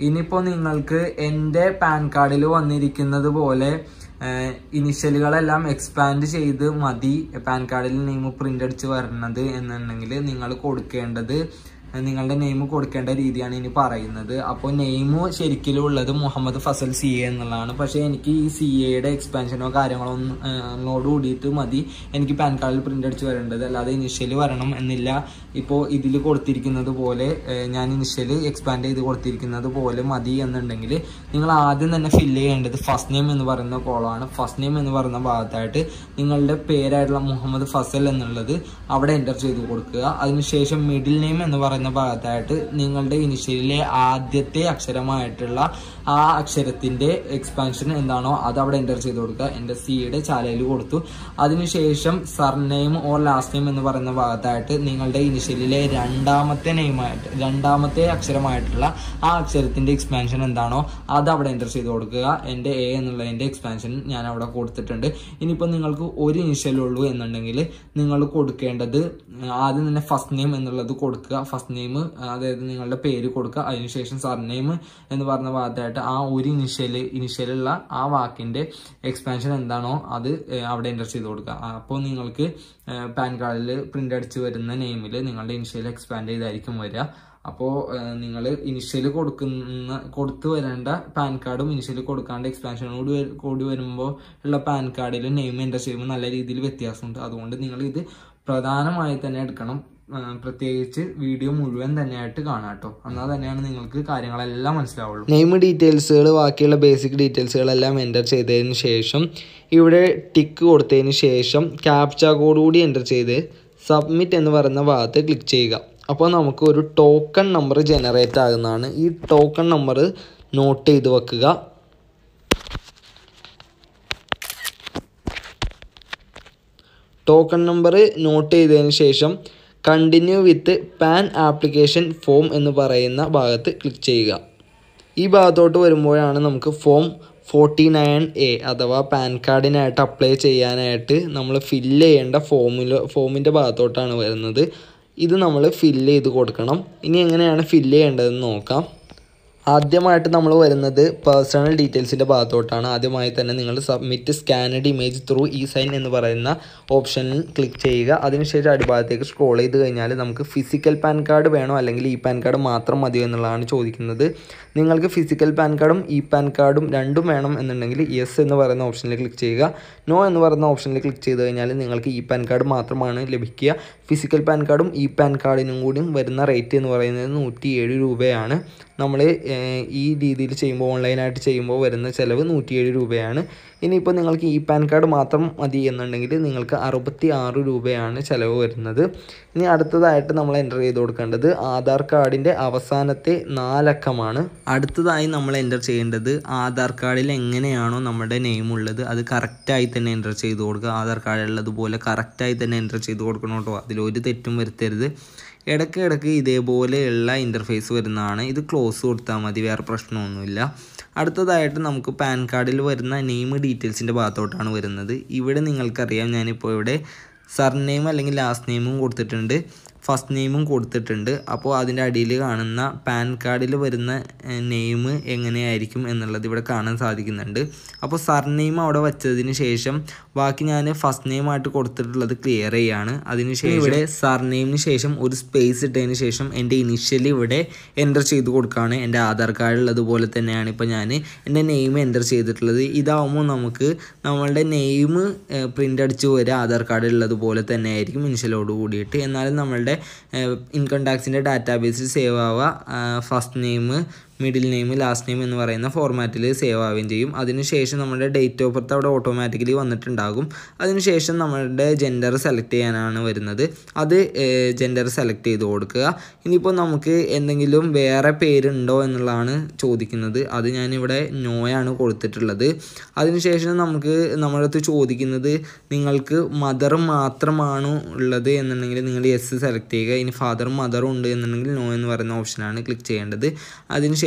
ഇനിയിപ്പോൾ നിങ്ങൾക്ക് എൻ്റെ പാൻ കാർഡിൽ വന്നിരിക്കുന്നത് പോലെ ഇനിഷ്യലുകളെല്ലാം എക്സ്പാൻഡ് ചെയ്ത് മതി പാൻ കാർഡിൽ നെയിം പ്രിന്റ് അടിച്ച് വരണത് എന്നുണ്ടെങ്കിൽ നിങ്ങൾ കൊടുക്കേണ്ടത് നിങ്ങളുടെ നെയിം കൊടുക്കേണ്ട രീതിയാണ് ഇനി പറയുന്നത് അപ്പോൾ നെയിം ശരിക്കും ഉള്ളത് മുഹമ്മദ് ഫസൽ സി എ എന്നുള്ളതാണ് പക്ഷേ എനിക്ക് ഈ സി എയുടെ എക്സ്പാൻഷനോ കാര്യങ്ങളോ ഒന്നോട് കൂടിയിട്ട് മതി എനിക്ക് പാൻ കാർഡിൽ പ്രിന്റ് അടിച്ച് വരേണ്ടത് അല്ലാതെ ഇനിഷ്യൽ വരണം എന്നില്ല ഇപ്പോൾ ഇതിൽ കൊടുത്തിരിക്കുന്നത് പോലെ ഞാൻ ഇനിഷ്യൽ എക്സ്പാൻഡ് ചെയ്ത് കൊടുത്തിരിക്കുന്നത് പോലെ മതി എന്നുണ്ടെങ്കിൽ നിങ്ങൾ ആദ്യം തന്നെ ഫില്ല് ചെയ്യേണ്ടത് ഫസ്റ്റ് നെയിം എന്ന് പറയുന്ന കോളമാണ് ഫസ്റ്റ് നെയിം എന്ന് പറയുന്ന ഭാഗത്തായിട്ട് നിങ്ങളുടെ പേരായിട്ടുള്ള മുഹമ്മദ് ഫസൽ എന്നുള്ളത് അവിടെ എൻ്റർ ചെയ്ത് കൊടുക്കുക അതിനുശേഷം മിഡിൽ നെയിം എന്ന് പറയുന്ന ഭാഗത്തായിട്ട് നിങ്ങളുടെ ഇനിഷ്യലിലെ ആദ്യത്തെ അക്ഷരമായിട്ടുള്ള ആ അക്ഷരത്തിന്റെ എക്സ്പാൻഷൻ എന്താണോ അത് അവിടെ എൻ്റർ ചെയ്ത് കൊടുക്കുക എൻ്റെ സിയുടെ ചാലയിൽ കൊടുത്തു അതിനുശേഷം സർനെയിം ഓർ ലാസ്റ്റ് നെയിം എന്ന് പറയുന്ന ഭാഗത്തായിട്ട് നിങ്ങളുടെ ഇനിഷ്യലിലെ രണ്ടാമത്തെ നെയിമായിട്ട് രണ്ടാമത്തെ അക്ഷരമായിട്ടുള്ള ആ അക്ഷരത്തിന്റെ എക്സ്പാൻഷൻ എന്താണോ അത് അവിടെ എൻ്റർ ചെയ്ത് കൊടുക്കുക എൻ്റെ എ എന്നുള്ളതിൻ്റെ എക്സ്പാൻഷൻ ഞാൻ അവിടെ കൊടുത്തിട്ടുണ്ട് ഇനിയിപ്പോൾ നിങ്ങൾക്ക് ഒരു ഇനിഷ്യൽ ഉള്ളൂ എന്നുണ്ടെങ്കിൽ നിങ്ങൾ കൊടുക്കേണ്ടത് ആദ്യം തന്നെ ഫസ്റ്റ് നെയിം എന്നുള്ളത് കൊടുക്കുക ഫസ്റ്റ് നെയിം അതായത് നിങ്ങളുടെ പേര് കൊടുക്കുക അതിനുശേഷം സർനെയിം എന്ന് പറഞ്ഞ ഭാഗത്തായിട്ട് ആ ഒരു ഇനിഷ്യൽ ഇനിഷ്യലുള്ള ആ വാക്കിന്റെ എക്സ്പാൻഷൻ എന്താണോ അത് അവിടെ എൻ്റർ ചെയ്ത് കൊടുക്കുക അപ്പോൾ നിങ്ങൾക്ക് പാൻ കാർഡിൽ പ്രിന്റ് അടിച്ച് വരുന്ന നെയിമിൽ നിങ്ങളുടെ ഇനിഷ്യൽ എക്സ്പാൻഡ് ചെയ്തായിരിക്കും വരിക അപ്പോൾ നിങ്ങൾ ഇനിഷ്യൽ കൊടുക്കുന്ന കൊടുത്തു വരേണ്ട പാൻ കാർഡും ഇനിഷ്യൽ കൊടുക്കാണ്ട് എക്സ്പാൻഷനും കൂടി കൂടി വരുമ്പോൾ ഉള്ള പാൻ കാർഡിൽ നെയിം എൻ്റർ ചെയ്യുമ്പോൾ നല്ല രീതിയിൽ വ്യത്യാസമുണ്ട് അതുകൊണ്ട് നിങ്ങൾ ഇത് പ്രധാനമായി തന്നെ എടുക്കണം പ്രത്യേകിച്ച് വീഡിയോ മുഴുവൻ തന്നെയായിട്ട് കാണാം കേട്ടോ എന്നാൽ തന്നെയാണ് നിങ്ങൾക്ക് കാര്യങ്ങളെല്ലാം മനസ്സിലാവുള്ളൂ നെയിം ഡീറ്റെയിൽസുകൾ ബാക്കിയുള്ള ബേസിക് ഡീറ്റെയിൽസുകളെല്ലാം എൻ്റർ ചെയ്തതിന് ശേഷം ഇവിടെ ടിക്ക് കൊടുത്തതിന് ശേഷം ക്യാപ്ച കോഡ് കൂടി എൻ്റർ ചെയ്ത് സബ്മിറ്റ് എന്ന് പറയുന്ന ഭാഗത്ത് ക്ലിക്ക് ചെയ്യുക അപ്പോൾ നമുക്ക് ഒരു ടോക്കൺ നമ്പർ ജനറേറ്റ് ആകുന്നതാണ് ഈ ടോക്കൺ നമ്പർ നോട്ട് ചെയ്ത് വെക്കുക ടോക്കൺ നമ്പർ നോട്ട് ചെയ്തതിന് ശേഷം continue with PAN application form എന്ന് പറയുന്ന ഭാഗത്ത് ക്ലിക്ക് ചെയ്യുക ഈ ഭാഗത്തോട്ട് വരുമ്പോഴാണ് നമുക്ക് ഫോം ഫോർട്ടി നയൻ എ അഥവാ പാൻ കാർഡിനായിട്ട് അപ്ലൈ ചെയ്യാനായിട്ട് നമ്മൾ ഫില്ല് ചെയ്യേണ്ട ഫോമിൽ ഫോമിൻ്റെ ഭാഗത്തോട്ടാണ് വരുന്നത് ഇത് നമ്മൾ ഫില്ല് ചെയ്ത് കൊടുക്കണം ഇനി എങ്ങനെയാണ് ഫില്ല് ചെയ്യേണ്ടതെന്ന് നോക്കാം ആദ്യമായിട്ട് നമ്മൾ വരുന്നത് പേഴ്സണൽ ഡീറ്റെയിൽസിൻ്റെ ഭാഗത്തോട്ടാണ് ആദ്യമായി തന്നെ നിങ്ങൾ submit scanned image through e sign എന്ന് പറയുന്ന ഓപ്ഷനിൽ ക്ലിക്ക് ചെയ്യുക അതിനുശേഷം അടിഭാഗത്തേക്ക് സ്ക്രോൾ ചെയ്ത് കഴിഞ്ഞാൽ നമുക്ക് ഫിസിക്കൽ പാൻ കാർഡ് വേണോ അല്ലെങ്കിൽ ഇ പാൻ കാർഡ് മാത്രം മതിയോ എന്നുള്ളതാണ് ചോദിക്കുന്നത് നിങ്ങൾക്ക് ഫിസിക്കൽ പാൻ കാർഡും ഇ പാൻ കാർഡും രണ്ടും വേണം എന്നുണ്ടെങ്കിൽ യെസ് എന്ന് പറയുന്ന ഓപ്ഷനിൽ ക്ലിക്ക് ചെയ്യുക നോ എന്ന് പറയുന്ന ഓപ്ഷനിൽ ക്ലിക്ക് ചെയ്ത് കഴിഞ്ഞാൽ നിങ്ങൾക്ക് ഇ പാൻ കാർഡ് മാത്രമാണ് ലഭിക്കുക ഫിസിക്കൽ പാൻ കാർഡും ഇ പാൻ കാർഡിനും കൂടിയും വരുന്ന റേറ്റ് എന്ന് പറയുന്നത് നൂറ്റി ഏഴ് രൂപയാണ് നമ്മൾ ഈ രീതിയിൽ ചെയ്യുമ്പോൾ ഓൺലൈനായിട്ട് ചെയ്യുമ്പോൾ വരുന്ന ചിലവ് നൂറ്റിയേഴ് രൂപയാണ് ഇനിയിപ്പോൾ നിങ്ങൾക്ക് ഇ പാൻ കാർഡ് മാത്രം മതി എന്നുണ്ടെങ്കിൽ നിങ്ങൾക്ക് അറുപത്തി ആറ് രൂപയാണ് ചിലവ് വരുന്നത് ഇനി അടുത്തതായിട്ട് നമ്മൾ എൻ്റർ ചെയ്ത് കൊടുക്കേണ്ടത് ആധാർ കാർഡിൻ്റെ അവസാനത്തെ നാലക്കമാണ് അടുത്തതായി നമ്മൾ എൻ്റർ ചെയ്യേണ്ടത് ആധാർ കാർഡിൽ എങ്ങനെയാണോ നമ്മുടെ നെയിം ഉള്ളത് അത് കറക്റ്റായി തന്നെ എൻ്റർ ചെയ്ത് കൊടുക്കുക ആധാർ കാർഡിലുള്ളതുപോലെ കറക്റ്റായി തന്നെ എൻ്റർ ചെയ്ത് കൊടുക്കണം കേട്ടോ അതിലൊരു തെറ്റും വരുത്തരുത് ഇടയ്ക്ക് ഇടയ്ക്ക് ഇതേപോലെയുള്ള ഇൻ്റർഫേസ് വരുന്നതാണ് ഇത് ക്ലോസ് കൊടുത്താൽ മതി വേറെ പ്രശ്നമൊന്നുമില്ല അടുത്തതായിട്ട് നമുക്ക് പാൻ കാർഡിൽ വരുന്ന നെയിം ഡീറ്റെയിൽസിൻ്റെ ഭാഗത്തോട്ടാണ് വരുന്നത് ഇവിടെ നിങ്ങൾക്കറിയാം ഞാനിപ്പോൾ ഇവിടെ സർനെയിം അല്ലെങ്കിൽ ലാസ്റ്റ് നെയിമും കൊടുത്തിട്ടുണ്ട് ഫസ്റ്റ് നെയിമും കൊടുത്തിട്ടുണ്ട് അപ്പോൾ അതിൻ്റെ അടിയിൽ കാണുന്ന പാൻ കാർഡിൽ വരുന്ന നെയിം എങ്ങനെയായിരിക്കും എന്നുള്ളത് ഇവിടെ കാണാൻ സാധിക്കുന്നുണ്ട് അപ്പോൾ സർനെയിം അവിടെ വച്ചതിന് ശേഷം ബാക്കി ഞാൻ ഫസ്റ്റ് നെയിമായിട്ട് കൊടുത്തിട്ടുള്ളത് ക്ലിയർ ചെയ്യാണ് അതിനുശേഷം ഇവിടെ സർനെയിമിന് ശേഷം ഒരു സ്പേസ് ഇട്ടതിന് ശേഷം എൻ്റെ ഇനിഷ്യലി ഇവിടെ എൻ്റർ ചെയ്ത് കൊടുക്കുകയാണ് എൻ്റെ ആധാർ കാർഡിലുള്ളതുപോലെ തന്നെയാണ് ഇപ്പോൾ ഞാൻ എൻ്റെ നെയിം എൻ്റർ ചെയ്തിട്ടുള്ളത് ഇതാവുമ്പോൾ നമുക്ക് നമ്മളുടെ നെയിം പ്രിൻ്റ് അടിച്ച് വരിക ആധാർ കാർഡിലുള്ളതുപോലെ തന്നെ ആയിരിക്കും ഇനിഷ്യലോട് കൂടിയിട്ട് എന്നാലും നമ്മളുടെ ഇൻകം ടാക്സിൻ്റെ ഡാറ്റാബേസിൽ സേവ് ആവുക first name middle name last name എന്ന് പറയുന്ന ഫോർമാറ്റിൽ സേവ് ആവുകയും ചെയ്യും അതിനുശേഷം നമ്മുടെ ഡേറ്റ് ഓഫ് ബർത്ത് അവിടെ ഓട്ടോമാറ്റിക്കലി വന്നിട്ടുണ്ടാകും അതിനുശേഷം നമ്മളുടെ ജെൻഡർ സെലക്ട് ചെയ്യാനാണ് വരുന്നത് അത് ജെൻഡർ സെലക്ട് ചെയ്ത് കൊടുക്കുക ഇനിയിപ്പോൾ നമുക്ക് എന്തെങ്കിലും വേറെ പേരുണ്ടോ എന്നുള്ളതാണ് ചോദിക്കുന്നത് അത് ഞാനിവിടെ നോയാണ് കൊടുത്തിട്ടുള്ളത് അതിനുശേഷം നമുക്ക് നമ്മുടെ അടുത്ത് ചോദിക്കുന്നത് നിങ്ങൾക്ക് മദർ മാത്രമാണോ ഉള്ളത് എന്നുണ്ടെങ്കിൽ നിങ്ങൾ യെസ് സെലക്ട് ചെയ്യുക ഇനി ഫാദറും മദറും ഉണ്ട് എന്നുണ്ടെങ്കിൽ നോ എന്ന് പറയുന്ന ഓപ്ഷനാണ് ക്ലിക്ക് ചെയ്യേണ്ടത് അതിനുശേഷം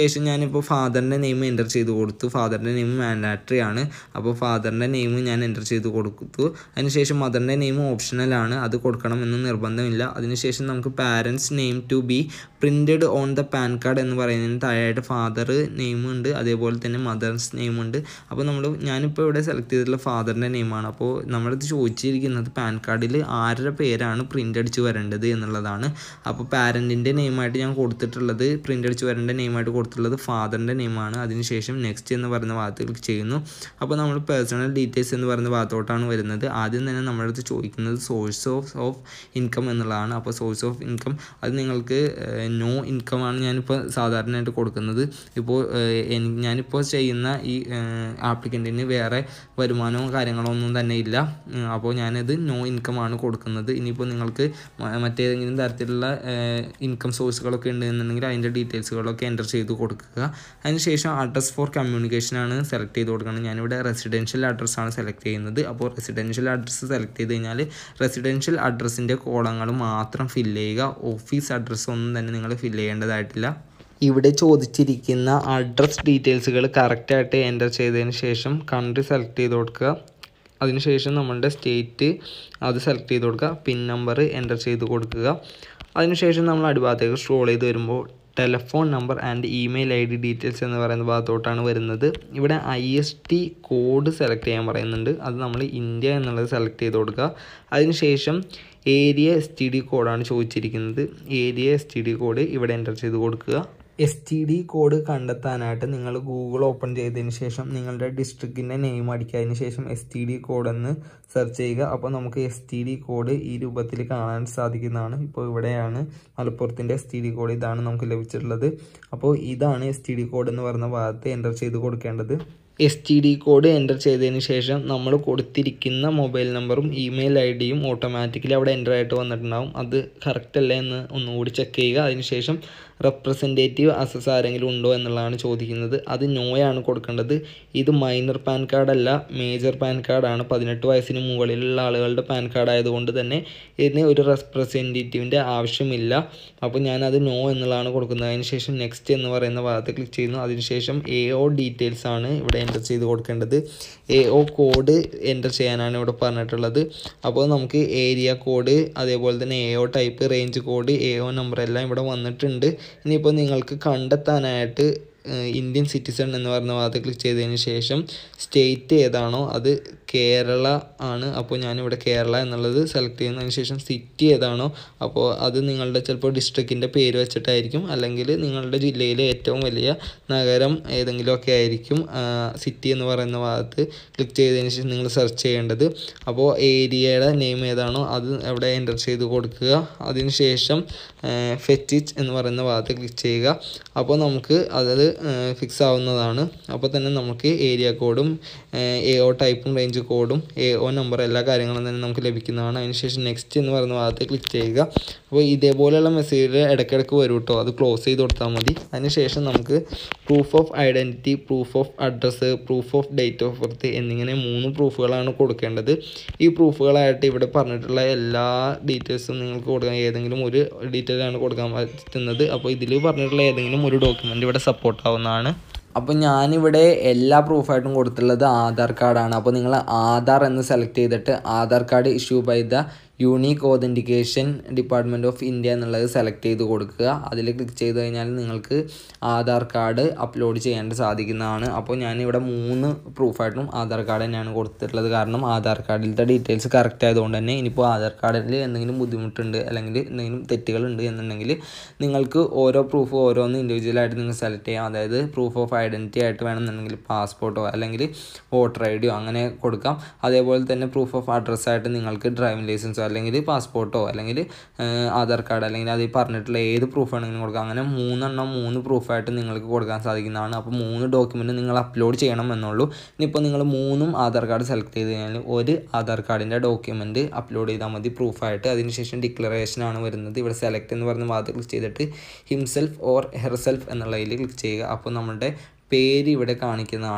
അതിനുശേഷം ഞാനിപ്പോൾ ഫാദറിൻ്റെ നെയിം എൻ്റർ ചെയ്ത് കൊടുത്തു ഫാദറിൻ്റെ നെയിം മാൻഡാറ്ററി ആണ് അപ്പോൾ ഫാദറിൻ്റെ നെയിം ഞാൻ എൻ്റർ ചെയ്ത് കൊടുത്തു അതിനുശേഷം മദറിൻ്റെ നെയിം ഓപ്ഷണലാണ് അത് കൊടുക്കണമെന്ന് നിർബന്ധമില്ല അതിനുശേഷം നമുക്ക് parents name to be printed on the PAN card എന്ന് പറയുന്നതിന് താഴെയായിട്ട് ഫാദർ നെയിം ഉണ്ട് അതേപോലെ തന്നെ മദർസ് നെയിം ഉണ്ട് അപ്പോൾ നമ്മൾ ഞാനിപ്പോൾ ഇവിടെ സെലക്ട് ചെയ്തിട്ടുള്ള ഫാദറിൻ്റെ നെയിമാണ് അപ്പോൾ നമ്മളത് ചോദിച്ചിരിക്കുന്നത് പാൻ കാർഡിൽ ആരുടെ പേരാണ് പ്രിൻ്റ് അടിച്ച് വരേണ്ടത് എന്നുള്ളതാണ് അപ്പോൾ പാരൻറ്റിൻ്റെ നെയിമായിട്ട് ഞാൻ കൊടുത്തിട്ടുള്ളത് പ്രിൻ്റ് അടിച്ച് വരേണ്ട നെയിമായിട്ട് കൊടുത്തിട്ടുള്ളത് ഫാദറിൻ്റെ നെയിമാണ് അതിനുശേഷം നെക്സ്റ്റ് എന്ന് പറയുന്ന ഭാഗത്ത് ക്ലിക്ക് ചെയ്യുന്നു അപ്പോൾ നമ്മൾ പേഴ്സണൽ ഡീറ്റെയിൽസ് എന്ന് പറയുന്ന ഭാഗത്തോട്ടാണ് വരുന്നത് ആദ്യം തന്നെ നമ്മുടെ അടുത്ത് ചോദിക്കുന്നത് സോഴ്സ് ഓഫ് ഓഫ് ഇൻകം എന്നുള്ളതാണ് അപ്പോൾ സോഴ്സ് ഓഫ് ഇൻകം അത് നിങ്ങൾക്ക് നോ ഇൻകം ആണ് ഞാനിപ്പോൾ സാധാരണയായിട്ട് കൊടുക്കുന്നത് ഇപ്പോൾ ഞാനിപ്പോൾ ചെയ്യുന്ന ഈ ആപ്ലിക്കൻറ്റിന് വേറെ വരുമാനമോ കാര്യങ്ങളോ ഒന്നും തന്നെ ഇല്ല അപ്പോൾ ഞാനത് നോ ഇൻകം ആണ് കൊടുക്കുന്നത് ഇനിയിപ്പോൾ നിങ്ങൾക്ക് മറ്റേതെങ്കിലും തരത്തിലുള്ള ഇൻകം സോഴ്സുകളൊക്കെ ഉണ്ടെന്നുണ്ടെങ്കിൽ അതിൻ്റെ ഡീറ്റെയിൽസുകളൊക്കെ എൻ്റർ ചെയ്ത് കൊടുക്കുക അതിനുശേഷം അഡ്രസ് ഫോർ കമ്മ്യൂണിക്കേഷൻ ആണ് സെലക്ട് ചെയ്ത് കൊടുക്കണം ഞാനിവിടെ റെസിഡൻഷ്യൽ അഡ്രസ്സ് ആണ് സെലക്ട് ചെയ്യുന്നത് അപ്പോൾ റെസിഡൻഷ്യൽ അഡ്രസ്സ് സെലക്ട് ചെയ്ത് കഴിഞ്ഞാൽ റെസിഡൻഷ്യൽ അഡ്രസ്സിൻ്റെ കോളങ്ങൾ മാത്രം ഫില്ല് ചെയ്യുക ഓഫീസ് അഡ്രസ്സ് ഒന്നും തന്നെ നിങ്ങൾ ഫില്ല് ചെയ്യേണ്ടതായിട്ടില്ല ഇവിടെ ചോദിച്ചിരിക്കുന്ന അഡ്രസ് ഡീറ്റെയിൽസുകൾ കറക്റ്റായിട്ട് എൻ്റർ ചെയ്തതിന് ശേഷം കൺട്രി സെലക്ട് ചെയ്ത് കൊടുക്കുക അതിനുശേഷം നമ്മളുടെ സ്റ്റേറ്റ് അത് സെലക്ട് ചെയ്ത് കൊടുക്കുക പിൻ നമ്പർ എൻ്റർ ചെയ്ത് കൊടുക്കുക അതിനുശേഷം നമ്മൾ അടിഭാഗത്തേക്ക് സ്ക്രോൾ ചെയ്ത് വരുമ്പോൾ telephone number and email I D details എന്ന് പറയുന്ന ഭാഗത്തോട്ടാണ് വരുന്നത് ഇവിടെ I S T code select ചെയ്യാൻ പറയുന്നുണ്ട് അത് നമ്മൾ ഇന്ത്യ എന്നുള്ളത് സെലക്ട് ചെയ്ത് കൊടുക്കുക അതിനുശേഷം ഏരിയ എസ് ടി ഡി കോഡാണ് ചോദിച്ചിരിക്കുന്നത് area S T D code ഇവിടെ എൻ്റർ ചെയ്ത് കൊടുക്കുക എസ് ടി ഡി കോഡ് കണ്ടെത്താനായിട്ട് നിങ്ങൾ ഗൂഗിൾ ഓപ്പൺ ചെയ്തതിന് ശേഷം നിങ്ങളുടെ ഡിസ്ട്രിക്റ്റിൻ്റെ നെയിം അടിക്കുക അതിന് ശേഷം എസ് ടി ഡി കോഡ് എന്ന് സെർച്ച് ചെയ്യുക അപ്പോൾ നമുക്ക് എസ് ടി ഡി കോഡ് ഈ രൂപത്തിൽ കാണാൻ സാധിക്കുന്നതാണ് ഇപ്പോൾ ഇവിടെയാണ് മലപ്പുറത്തിൻ്റെ എസ് ടി ഡി കോഡ് ഇതാണ് നമുക്ക് ലഭിച്ചിട്ടുള്ളത് അപ്പോൾ ഇതാണ് എസ് ടി ഡി കോഡ് എന്ന് പറയുന്ന ഭാഗത്ത് എൻ്റർ ചെയ്ത് കൊടുക്കേണ്ടത് S T D code enter ചെയ്തതിന് ശേഷം നമ്മൾ കൊടുത്തിരിക്കുന്ന മൊബൈൽ നമ്പറും ഇമെയിൽ ഐ ഡിയും ഓട്ടോമാറ്റിക്കലി അവിടെ എൻ്റർ ആയിട്ട് വന്നിട്ടുണ്ടാവും അത് കറക്റ്റ് അല്ലേ എന്ന് ഒന്നുകൂടി ചെക്ക് ചെയ്യുക അതിനുശേഷം റെപ്രസെൻറ്റേറ്റീവ് അസസ് ആരെങ്കിലും ഉണ്ടോ എന്നുള്ളതാണ് ചോദിക്കുന്നത് അത് നോയാണ് കൊടുക്കേണ്ടത് ഇത് മൈനർ പാൻ കാർഡ് അല്ല മേജർ പാൻ കാർഡാണ് പതിനെട്ട് വയസ്സിന് മുകളിലുള്ള ആളുകളുടെ പാൻ കാർഡ് ആയതുകൊണ്ട് തന്നെ ഇതിന് ഒരു റെപ്രസെൻറ്റേറ്റീവിൻ്റെ ആവശ്യമില്ല അപ്പോൾ ഞാനത് നോ എന്നുള്ളതാണ് കൊടുക്കുന്നത് അതിനുശേഷം നെക്സ്റ്റ് എന്ന് പറയുന്ന ഭാഗത്ത് ക്ലിക്ക് ചെയ്യുന്നു അതിനുശേഷം എ ഒ ഡീറ്റെയിൽസ് ആണ് ഇവിടെ എൻ്റർ ചെയ്ത് കൊടുക്കേണ്ടത് എ ഒ കോഡ് എൻ്റർ ചെയ്യാനാണ് ഇവിടെ പറഞ്ഞിട്ടുള്ളത് അപ്പോൾ നമുക്ക് ഏരിയ കോഡ് അതേപോലെ തന്നെ A O type range code A O number എല്ലാം ഇവിടെ വന്നിട്ടുണ്ട് ഇനിയിപ്പോൾ നിങ്ങൾക്ക് കണ്ടെത്താനായിട്ട് ഇന്ത്യൻ സിറ്റിസൺ എന്ന് പറയുന്ന ഭാഗത്ത് ക്ലിക്ക് ചെയ്തതിന് ശേഷം സ്റ്റേറ്റ് ഏതാണോ അത് കേരള ആണ് അപ്പോൾ ഞാനിവിടെ കേരള എന്നുള്ളത് സെലക്ട് ചെയ്യുന്നതിന് ശേഷം സിറ്റി ഏതാണോ അപ്പോൾ അത് നിങ്ങളുടെ ചിലപ്പോൾ ഡിസ്ട്രിക്റ്റിൻ്റെ പേര് വെച്ചിട്ടായിരിക്കും അല്ലെങ്കിൽ നിങ്ങളുടെ ജില്ലയിലെ ഏറ്റവും വലിയ നഗരം ഏതെങ്കിലുമൊക്കെ ആയിരിക്കും സിറ്റി എന്ന് പറയുന്ന ഭാഗത്ത് ക്ലിക്ക് ചെയ്തതിന് ശേഷം നിങ്ങൾ സെർച്ച് ചെയ്യേണ്ടത് അപ്പോൾ ഏരിയയുടെ നെയിം ഏതാണോ അത് അവിടെ എൻ്റർ ചെയ്ത് കൊടുക്കുക അതിന് ശേഷം ഫെറ്റിച്ച് എന്ന് പറയുന്ന ഭാഗത്ത് ക്ലിക്ക് ചെയ്യുക അപ്പോൾ നമുക്ക് അത് ഫിക്സ് ആവുന്നതാണ് അപ്പോൾ തന്നെ നമുക്ക് ഏരിയ കോഡും എ ഒ ടൈപ്പും റേഞ്ച് കോഡും എ ഒ നമ്പർ എല്ലാ കാര്യങ്ങളും തന്നെ നമുക്ക് ലഭിക്കുന്നതാണ് അതിനുശേഷം നെക്സ്റ്റ് എന്ന് പറയുന്ന ഭാഗത്ത് ക്ലിക്ക് ചെയ്യുക അപ്പോൾ ഇതേപോലെയുള്ള മെസ്സേജ് ഇടയ്ക്കിടയ്ക്ക് വരും കേട്ടോ അത് ക്ലോസ് ചെയ്ത് കൊടുത്താൽ മതി അതിനുശേഷം നമുക്ക് proof of identity proof of address proof of date of birth എന്നിങ്ങനെ മൂന്ന് പ്രൂഫുകളാണ് കൊടുക്കേണ്ടത് ഈ പ്രൂഫുകളായിട്ട് ഇവിടെ പറഞ്ഞിട്ടുള്ള എല്ലാ ഡീറ്റെയിൽസും നിങ്ങൾക്ക് കൊടുക്കാൻ ഏതെങ്കിലും ഒരു ഡീറ്റെയിൽ ആണ് കൊടുക്കാൻ പറ്റുന്നത് അപ്പോൾ ഇതിൽ പറഞ്ഞിട്ടുള്ള ഏതെങ്കിലും ഒരു ഡോക്യുമെൻ്റ് ഇവിടെ സപ്പോർട്ട് ആവുന്നതാണ് അപ്പോൾ ഞാനിവിടെ എല്ലാ പ്രൂഫായിട്ടും കൊടുത്തിട്ടുള്ളത് ആധാർ കാർഡാണ് അപ്പോൾ നിങ്ങൾ ആധാർ എന്ന് സെലക്ട് ചെയ്തിട്ട് Aadhaar card issue by the unique authentication department of India എന്നുള്ളത് സെലക്ട് ചെയ്ത് കൊടുക്കുക അതിൽ ക്ലിക്ക് ചെയ്ത് കഴിഞ്ഞാൽ നിങ്ങൾക്ക് ആധാർ കാർഡ് അപ്ലോഡ് ചെയ്യാൻ സാധിക്കുന്നതാണ് അപ്പോൾ ഞാനിവിടെ മൂന്ന് പ്രൂഫായിട്ടും ആധാർ കാർഡ് തന്നെയാണ് കൊടുത്തിട്ടുള്ളത് കാരണം ആധാർ കാർഡിലത്തെ ഡീറ്റെയിൽസ് കറക്റ്റ് ആയതുകൊണ്ട് തന്നെ ഇനിയിപ്പോൾ ആധാർ കാർഡിൽ എന്തെങ്കിലും ബുദ്ധിമുട്ടുണ്ട് അല്ലെങ്കിൽ എന്തെങ്കിലും തെറ്റുകളുണ്ട് എന്നുണ്ടെങ്കിൽ നിങ്ങൾക്ക് ഓരോ പ്രൂഫ് ഓരോന്ന് ഇൻഡിവിജ്വലായിട്ട് നിങ്ങൾ സെലക്ട് ചെയ്യാം അതായത് പ്രൂഫ് ഓഫ് ഐഡൻറ്റിറ്റി ആയിട്ട് വേണമെന്നുണ്ടെങ്കിൽ പാസ്പോർട്ടോ അല്ലെങ്കിൽ വോട്ടർ ഐ ഡിയോ അങ്ങനെ കൊടുക്കാം അതേപോലെ തന്നെ പ്രൂഫ് ഓഫ് അഡ്രസ്സായിട്ട് നിങ്ങൾക്ക് ഡ്രൈവിംഗ് ലൈസൻസോ അല്ലെങ്കിൽ പാസ്പോർട്ടോ അല്ലെങ്കിൽ ആധാർ കാർഡ് അല്ലെങ്കിൽ അതിൽ പറഞ്ഞിട്ടുള്ള ഏത് പ്രൂഫ് വേണമെങ്കിലും കൊടുക്കാം അങ്ങനെ മൂന്നെണ്ണം മൂന്ന് പ്രൂഫായിട്ട് നിങ്ങൾക്ക് കൊടുക്കാൻ സാധിക്കുന്നതാണ് അപ്പോൾ മൂന്ന് ഡോക്യുമെൻറ്റ് നിങ്ങൾ അപ്ലോഡ് ചെയ്യണം എന്നുള്ളൂ ഇനിയിപ്പോൾ നിങ്ങൾ മൂന്നും ആധാർ കാർഡ് സെലക്ട് ചെയ്ത് കഴിഞ്ഞാൽ ഒരു ആധാർ കാർഡിൻ്റെ ഡോക്യുമെൻറ്റ് അപ്ലോഡ് ചെയ്താൽ മതി പ്രൂഫായിട്ട് അതിനുശേഷം ഡിക്ലറേഷനാണ് വരുന്നത് ഇവിടെ സെലക്ട് എന്ന് പറഞ്ഞ ഭാഗത്ത് ക്ലിക്ക് ചെയ്തിട്ട് ഹിംസെൽഫ് ഓർ ഹെർസെൽഫ് എന്നുള്ളതിൽ ക്ലിക്ക് ചെയ്യുക അപ്പോൾ നമ്മുടെ പേര് ഇവിടെ കാണിക്കുന്നതാണ്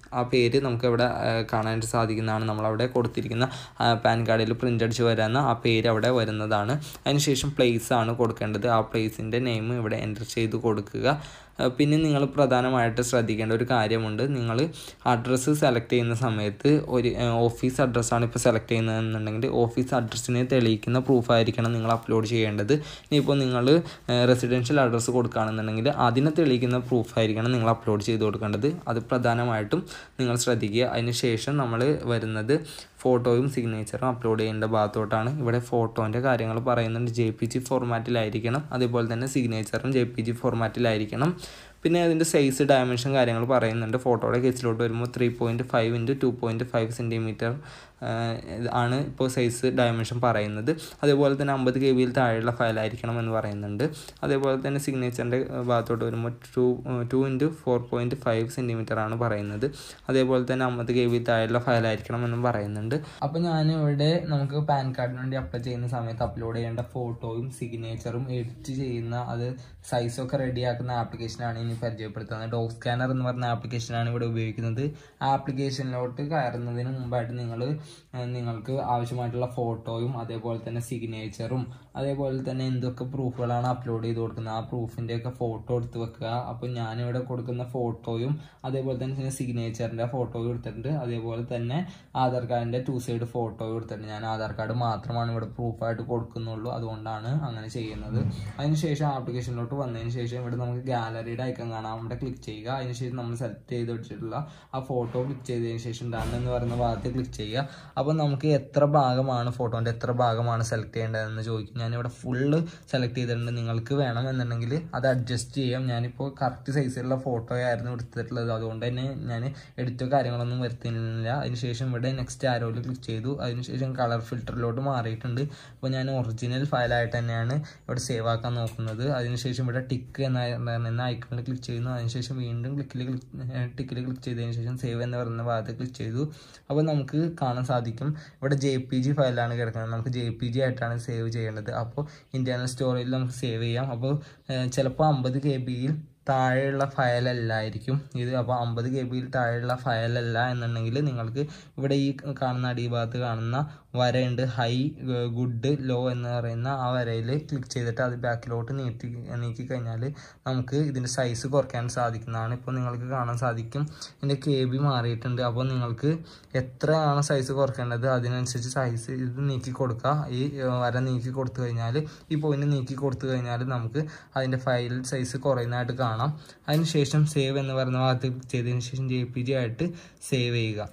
ആ പേര് നമുക്ക് ഇവിടെ കാണാനായിട്ട് സാധിക്കുന്നതാണ് നമ്മളവിടെ കൊടുത്തിരിക്കുന്ന ആ, പാൻ കാർഡിൽ പ്രിൻ്റ് അടിച്ച് വരുന്ന ആ പേര് അവിടെ വരുന്നതാണ് അതിനുശേഷം പ്ലേസ് ആണ് കൊടുക്കേണ്ടത് ആ പ്ലേസിൻ്റെ നെയിം ഇവിടെ എൻ്റർ ചെയ്ത് കൊടുക്കുക ആ, പിന്നെ നിങ്ങൾ പ്രധാനമായിട്ട് ശ്രദ്ധിക്കേണ്ട ഒരു കാര്യമുണ്ട് നിങ്ങൾ അഡ്രസ്സ് സെലക്ട് ചെയ്യുന്ന സമയത്ത് ഒരു ആ, ഓഫീസ് അഡ്രസ്സാണ് ഇപ്പോൾ സെലക്ട് ചെയ്യുന്നതെന്നുണ്ടെങ്കിൽ ഓഫീസ് അഡ്രസ്സിനെ തെളിയിക്കുന്ന പ്രൂഫായിരിക്കണം നിങ്ങൾ അപ്ലോഡ് ചെയ്യേണ്ടത് ഇനിയിപ്പോൾ നിങ്ങൾ റെസിഡൻഷ്യൽ അഡ്രസ്സ് കൊടുക്കുകയാണെന്നുണ്ടെങ്കിൽ അതിനെ തെളിയിക്കുന്ന പ്രൂഫായിരിക്കണം നിങ്ങൾ അപ്ലോഡ് ചെയ്ത് കൊടുക്കേണ്ടത് അത് പ്രധാനമായിട്ടും നിങ്ങൾ ശ്രദ്ധിക്കുക അതിന് ശേഷം നമ്മൾ വരുന്നത് ഫോട്ടോയും സിഗ്നേച്ചറും അപ്ലോഡ് ചെയ്യേണ്ട ഭാഗത്തോട്ടാണ് ഇവിടെ ഫോട്ടോൻ്റെ കാര്യങ്ങൾ പറയുന്നുണ്ട് ജെ പി ജി ഫോർമാറ്റിലായിരിക്കണം അതേപോലെ തന്നെ സിഗ്നേച്ചറും ജെ പി ജി ഫോർമാറ്റിലായിരിക്കണം പിന്നെ അതിൻ്റെ സൈസ് ഡയമെൻഷൻ കാര്യങ്ങൾ പറയുന്നുണ്ട് ഫോട്ടോയുടെ കേസിലോട്ട് വരുമ്പോൾ three point five into two point five centimetre ആണ് ഇപ്പോൾ സൈസ് ഡയമെൻഷൻ പറയുന്നത് അതേപോലെ തന്നെ അമ്പത് കെ ബിയിൽ താഴെയുള്ള ഫയലായിരിക്കണം എന്ന് പറയുന്നുണ്ട് അതേപോലെ തന്നെ സിഗ്നേച്ചറിൻ്റെ ഭാഗത്തോട്ട് വരുമ്പോൾ two two into four point five centimetre ആണ് പറയുന്നത് അതേപോലെ തന്നെ അമ്പത് കെ ബിയിൽ താഴെയുള്ള ഫയലായിരിക്കണം എന്നും പറയുന്നുണ്ട് അപ്പോൾ ഞാനിവിടെ നമുക്ക് പാൻ കാർഡിന് വേണ്ടി അപ്ലൈ ചെയ്യുന്ന സമയത്ത് അപ്ലോഡ് ചെയ്യേണ്ട ഫോട്ടോയും സിഗ്നേച്ചറും എഡിറ്റ് ചെയ്യുന്ന അത് സൈസൊക്കെ റെഡിയാക്കുന്ന ആപ്ലിക്കേഷനാണ് ഇനി പരിചയപ്പെടുത്തുന്നത് ഡോഗ് സ്കാനർ എന്ന് പറഞ്ഞ ആപ്ലിക്കേഷനാണ് ഇവിടെ ഉപയോഗിക്കുന്നത് ആപ്ലിക്കേഷനിലോട്ട് കയറുന്നതിന് മുമ്പായിട്ട് നിങ്ങൾ നിങ്ങൾക്ക് ആവശ്യമായിട്ടുള്ള ഫോട്ടോയും അതേപോലെ തന്നെ സിഗ്നേച്ചറും അതേപോലെ തന്നെ എന്തൊക്കെ പ്രൂഫുകളാണ് അപ്ലോഡ് ചെയ്ത് കൊടുക്കുന്നത് ആ പ്രൂഫിൻ്റെ ഒക്കെ ഫോട്ടോ എടുത്ത് വെക്കുക അപ്പോൾ ഞാനിവിടെ കൊടുക്കുന്ന ഫോട്ടോയും അതേപോലെ തന്നെ സിഗ്നേച്ചറിൻ്റെ ഫോട്ടോയും എടുത്തിട്ടുണ്ട് അതേപോലെ തന്നെ ആധാർ കാർഡിൻ്റെ ടു സൈഡ് ഫോട്ടോയും എടുത്തിട്ടുണ്ട് ഞാൻ ആധാർ കാർഡ് മാത്രമാണ് ഇവിടെ പ്രൂഫായിട്ട് കൊടുക്കുന്നുള്ളൂ അതുകൊണ്ടാണ് അങ്ങനെ ചെയ്യുന്നത് അതിനുശേഷം ആപ്ലിക്കേഷനിലോട്ട് വന്നതിന് ശേഷം ഇവിടെ നമുക്ക് ഗാലറിയുടെ ഐക്കൺ കാണാം അവിടെ ക്ലിക്ക് ചെയ്യുക അതിനുശേഷം നമ്മൾ സെലക്ട് ചെയ്ത് വെച്ചിട്ടുള്ള ആ ഫോട്ടോ ക്ലിക്ക് ചെയ്തതിന് ശേഷം ഡൺ എന്ന് പറയുന്ന ഭാഗത്ത് ക്ലിക്ക് ചെയ്യുക അപ്പോൾ നമുക്ക് എത്ര ഭാഗമാണ് ഫോട്ടോൻ്റെ എത്ര ഭാഗമാണ് സെലക്ട് ചെയ്യേണ്ടതെന്ന് ചോദിക്കും ഞാനിവിടെ ഫുള്ള് സെലക്ട് ചെയ്തിട്ടുണ്ട് നിങ്ങൾക്ക് വേണമെന്നുണ്ടെങ്കിൽ അത് അഡ്ജസ്റ്റ് ചെയ്യാം ഞാനിപ്പോൾ കറക്റ്റ് സൈസിലുള്ള ഫോട്ടോ ആയിരുന്നു എടുത്തിട്ടുള്ളത് അതുകൊണ്ട് തന്നെ ഞാൻ എഡിറ്റോ കാര്യങ്ങളൊന്നും വരുത്തുന്നില്ല അതിനുശേഷം ഇവിടെ നെക്സ്റ്റ് ആരോയിൽ ക്ലിക്ക് ചെയ്തു അതിനുശേഷം കളർ ഫിൽറ്ററിലോട്ട് മാറിയിട്ടുണ്ട് അപ്പോൾ ഞാൻ ഒറിജിനൽ ഫയലായിട്ട് തന്നെയാണ് ഇവിടെ സേവ് ആക്കാൻ നോക്കുന്നത് അതിനുശേഷം ഇവിടെ ടിക്ക് എന്ന എന്ന ഐക്കണിൽ ക്ലിക്ക് ചെയ്യുന്നു അതിനുശേഷം വീണ്ടും ക്ലിക്കിൽ ടിക്കിൽ ക്ലിക്ക് ചെയ്തതിന് ശേഷം സേവ് എന്ന് പറയുന്ന ഭാഗത്ത് ക്ലിക്ക് ചെയ്തു അപ്പോൾ നമുക്ക് കാണാൻ സാധിക്കും ഇവിടെ ജെ പി ജി ഫയലാണ് കിടക്കുന്നത് നമുക്ക് ജെ പി ജി ആയിട്ടാണ് സേവ് ചെയ്യേണ്ടത് അപ്പോൾ ഇന്റേണൽ സ്റ്റോറേജിൽ നമുക്ക് സേവ് ചെയ്യാം അപ്പോൾ ചിലപ്പോൾ അമ്പത് കെ ബിയിൽ താഴെയുള്ള ഫയലല്ലായിരിക്കും ഇത് അപ്പോൾ അമ്പത് കെ ബിയിൽ താഴെയുള്ള ഫയലല്ല എന്നുണ്ടെങ്കിൽ നിങ്ങൾക്ക് ഇവിടെ ഈ കാണുന്ന അടിഭാഗത്ത് കാണുന്ന വരയുണ്ട് ഹൈ ഗുഡ് ലോ എന്ന് പറയുന്ന ആ വരയിൽ ക്ലിക്ക് ചെയ്തിട്ട് അത് ബാക്കിലോട്ട് നീട്ടി നീക്കി കഴിഞ്ഞാൽ നമുക്ക് ഇതിൻ്റെ സൈസ് കുറയ്ക്കാൻ സാധിക്കുന്നതാണ് ഇപ്പോൾ നിങ്ങൾക്ക് കാണാൻ സാധിക്കും ഇതിൻ്റെ കെ ബി മാറിയിട്ടുണ്ട് അപ്പോൾ നിങ്ങൾക്ക് എത്രയാണ് സൈസ് കുറയ്ക്കേണ്ടത് അതിനനുസരിച്ച് സൈസ് ഇത് നീക്കി കൊടുക്കുക ഈ വര നീക്കി കൊടുത്തു കഴിഞ്ഞാൽ ഈ പോയിന്റ് നീക്കി കൊടുത്തു കഴിഞ്ഞാൽ നമുക്ക് അതിൻ്റെ ഫയൽ സൈസ് കുറയുന്നതായിട്ട് കാണാം അതിനുശേഷം സേവ് എന്ന് പറയുന്ന ഭാഗത്ത് ക്ലിക്ക് ചെയ്തതിന് ശേഷം ജെ പി ജി ആയിട്ട് സേവ് ചെയ്യുക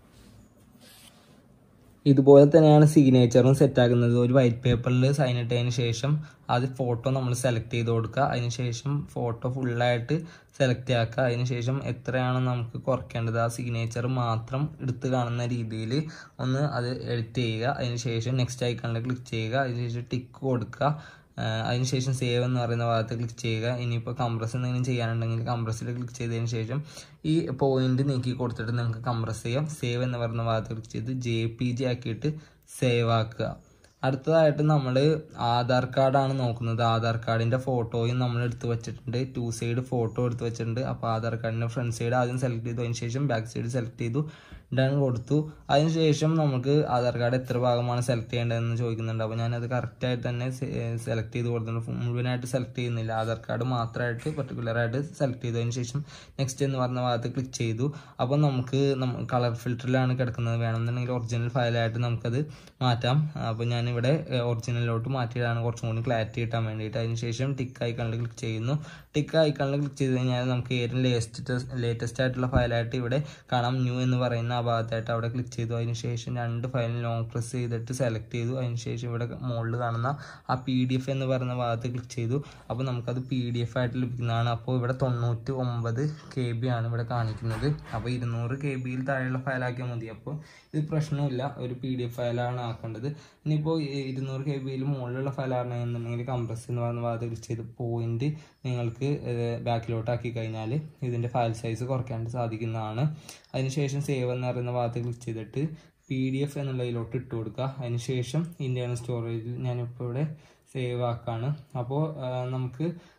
ഇതുപോലെ തന്നെയാണ് സിഗ്നേച്ചറും സെറ്റ് ആക്കുന്നത് ഒരു വൈറ്റ് പേപ്പറിൽ സൈൻ ഇട്ടതിന് ശേഷം അത് ഫോട്ടോ നമ്മൾ സെലക്ട് ചെയ്ത് കൊടുക്കുക അതിനുശേഷം ഫോട്ടോ ഫുള്ളായിട്ട് സെലക്ട് ആക്കുക അതിനുശേഷം എത്രയാണ് നമുക്ക് കുറയ്ക്കേണ്ടത് ആ സിഗ്നേച്ചർ മാത്രം എടുത്ത് കാണുന്ന രീതിയിൽ ഒന്ന് അത് എഡിറ്റ് ചെയ്യുക അതിനുശേഷം നെക്സ്റ്റ് ഐക്കണിൽ ക്ലിക്ക് ചെയ്യുക അതിനുശേഷം ടിക്ക് കൊടുക്കുക അതിനുശേഷം സേവ് എന്ന് പറയുന്ന ഭാഗത്ത് ക്ലിക്ക് ചെയ്യുക ഇനിയിപ്പോൾ കംപ്രസ് എന്തെങ്കിലും ചെയ്യാനുണ്ടെങ്കിൽ കംപ്രസിൽ ക്ലിക്ക് ചെയ്തതിന് ശേഷം ഈ പോയിന്റ് നീക്കി കൊടുത്തിട്ട് നിങ്ങൾക്ക് കംപ്രസ് ചെയ്യാം സേവ് എന്ന് പറയുന്ന ഭാഗത്ത് ക്ലിക്ക് ചെയ്ത് ജെ പി ജി ആക്കിയിട്ട് സേവ് ആക്കുക അടുത്തതായിട്ട് നമ്മൾ ആധാർ കാർഡാണ് നോക്കുന്നത് ആധാർ കാർഡിൻ്റെ ഫോട്ടോയും നമ്മൾ എടുത്ത് വെച്ചിട്ടുണ്ട് ടു സൈഡ് ഫോട്ടോ എടുത്ത് വെച്ചിട്ടുണ്ട് അപ്പോൾ ആധാർ കാർഡിൻ്റെ ഫ്രണ്ട് സൈഡ് ആദ്യം സെലക്ട് ചെയ്തു അതിന് ശേഷം ബാക്ക് സൈഡ് സെലക്ട് ചെയ്തു ഡൺ കൊടുത്തു അതിനുശേഷം നമുക്ക് ആധാർ കാർഡ് എത്ര ഭാഗമാണ് സെലക്ട് ചെയ്യേണ്ടതെന്ന് ചോദിക്കുന്നുണ്ട് അപ്പോൾ ഞാനത് കറക്റ്റായിട്ട് തന്നെ സെലക്ട് ചെയ്ത് കൊടുത്തിട്ടുണ്ട് മുഴുവനായിട്ട് സെലക്ട് ചെയ്യുന്നില്ല ആധാർ കാർഡ് മാത്രമായിട്ട് പെർട്ടിക്കുലറായിട്ട് സെലക്ട് ചെയ്തു അതിന് ശേഷം നെക്സ്റ്റ് എന്ന് പറഞ്ഞ ഭാഗത്ത് ക്ലിക്ക് ചെയ്തു അപ്പോൾ നമുക്ക് കളർ ഫിൽറ്ററിലാണ് കിടക്കുന്നത് വേണമെന്നുണ്ടെങ്കിൽ ഒറിജിനൽ ഫയലായിട്ട് നമുക്കത് മാറ്റാം അപ്പോൾ ഞാനിവിടെ ഒറിജിനലിലോട്ട് മാറ്റിയതാണ് കുറച്ചും കൂടി ക്ലാരിറ്റി കിട്ടാൻ വേണ്ടിയിട്ട് അതിന് ശേഷം ടിക്ക് ഐക്കണിൽ ക്ലിക്ക് ചെയ്യുന്നു ടിക്ക് ഐക്കണിൽ ക്ലിക്ക് ചെയ്ത് കഴിഞ്ഞാൽ നമുക്ക് ഏറ്റവും ലേറ്റസ്റ്റ് ലേറ്റസ്റ്റ് ആയിട്ടുള്ള ഫയലായിട്ട് ഇവിടെ കാണാം ന്യൂ എന്ന് പറയുന്ന ആ ഭാഗത്തായിട്ട് അവിടെ ക്ലിക്ക് ചെയ്തു അതിന് ശേഷം രണ്ട് ഫയൽ ലോങ് പ്രസ് ചെയ്തിട്ട് സെലക്ട് ചെയ്തു അതിന് ശേഷം ഇവിടെ മുകളിൽ കാണുന്ന ആ പി ഡി എഫ് എന്ന് പറയുന്ന ഭാഗത്ത് ക്ലിക്ക് ചെയ്തു അപ്പോൾ നമുക്കത് പി ഡി എഫ് ആയിട്ട് ലഭിക്കുന്നതാണ് അപ്പോൾ ഇവിടെ തൊണ്ണൂറ്റി ഒമ്പത് കെ ബി ആണ് ഇവിടെ കാണിക്കുന്നത് അപ്പോൾ ഇരുന്നൂറ് കെ ബിയിൽ താഴെയുള്ള ഫയലാക്കിയാൽ മതി അപ്പോൾ ഇത് പ്രശ്നമില്ല ഒരു പി ഡി എഫ് ഫയലാണ് ആക്കേണ്ടത് ഇനിയിപ്പോൾ ഇരുന്നൂറ് കെ ബിയിൽ മുകളിലുള്ള ഫയലാണെന്നുണ്ടെങ്കിൽ കംപ്രസ് എന്ന് പറയുന്ന ഭാഗത്ത് ക്ലിക്ക് ചെയ്ത് പോയിന്റ് നിങ്ങൾക്ക് ബാക്കിലോട്ടാക്കി കഴിഞ്ഞാൽ ഇതിൻ്റെ ഫയൽ സൈസ് കുറയ്ക്കാൻ സാധിക്കുന്നതാണ് അതിനുശേഷം സേവ് എന്ന് പറയുന്ന ഭാഗത്ത് ക്ലിക്ക് ചെയ്തിട്ട് പി ഡി എഫ് എന്നുള്ളതിലോട്ട് ഇട്ട് കൊടുക്കുക അതിനുശേഷം ഇന്റേണൽ സ്റ്റോറേജിൽ ഞാനിപ്പോൾ ഇവിടെ സേവ് ആക്കാണ് അപ്പോൾ നമുക്ക്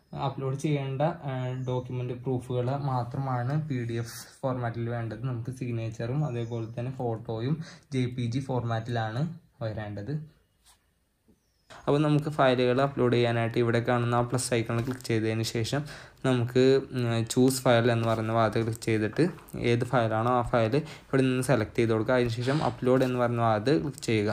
അപ്ലോഡ് ചെയ്യേണ്ട ഡോക്യുമെൻ്റ് പ്രൂഫുകൾ മാത്രമാണ് പി ഡി എഫ് ഫോർമാറ്റിൽ വേണ്ടത് നമുക്ക് സിഗ്നേച്ചറും അതേപോലെ തന്നെ ഫോട്ടോയും ജെ പി ജി ഫോർമാറ്റിലാണ് വരേണ്ടത് അപ്പോൾ നമുക്ക് ഫയലുകൾ അപ്ലോഡ് ചെയ്യാനായിട്ട് ഇവിടെ കാണുന്ന ആ പ്ലസ് ഐക്കണിൽ ക്ലിക്ക് ചെയ്തതിന് ശേഷം നമുക്ക് ചൂസ് ഫയൽ എന്ന് പറയുന്ന ഭാഗത്ത് ക്ലിക്ക് ചെയ്തിട്ട് ഏത് ഫയലാണോ ആ ഫയൽ ഇവിടെ നിന്ന് സെലക്ട് ചെയ്ത് കൊടുക്കുക അതിനുശേഷം അപ്ലോഡ് എന്ന് പറയുന്ന ഭാഗത്ത് ക്ലിക്ക് ചെയ്യുക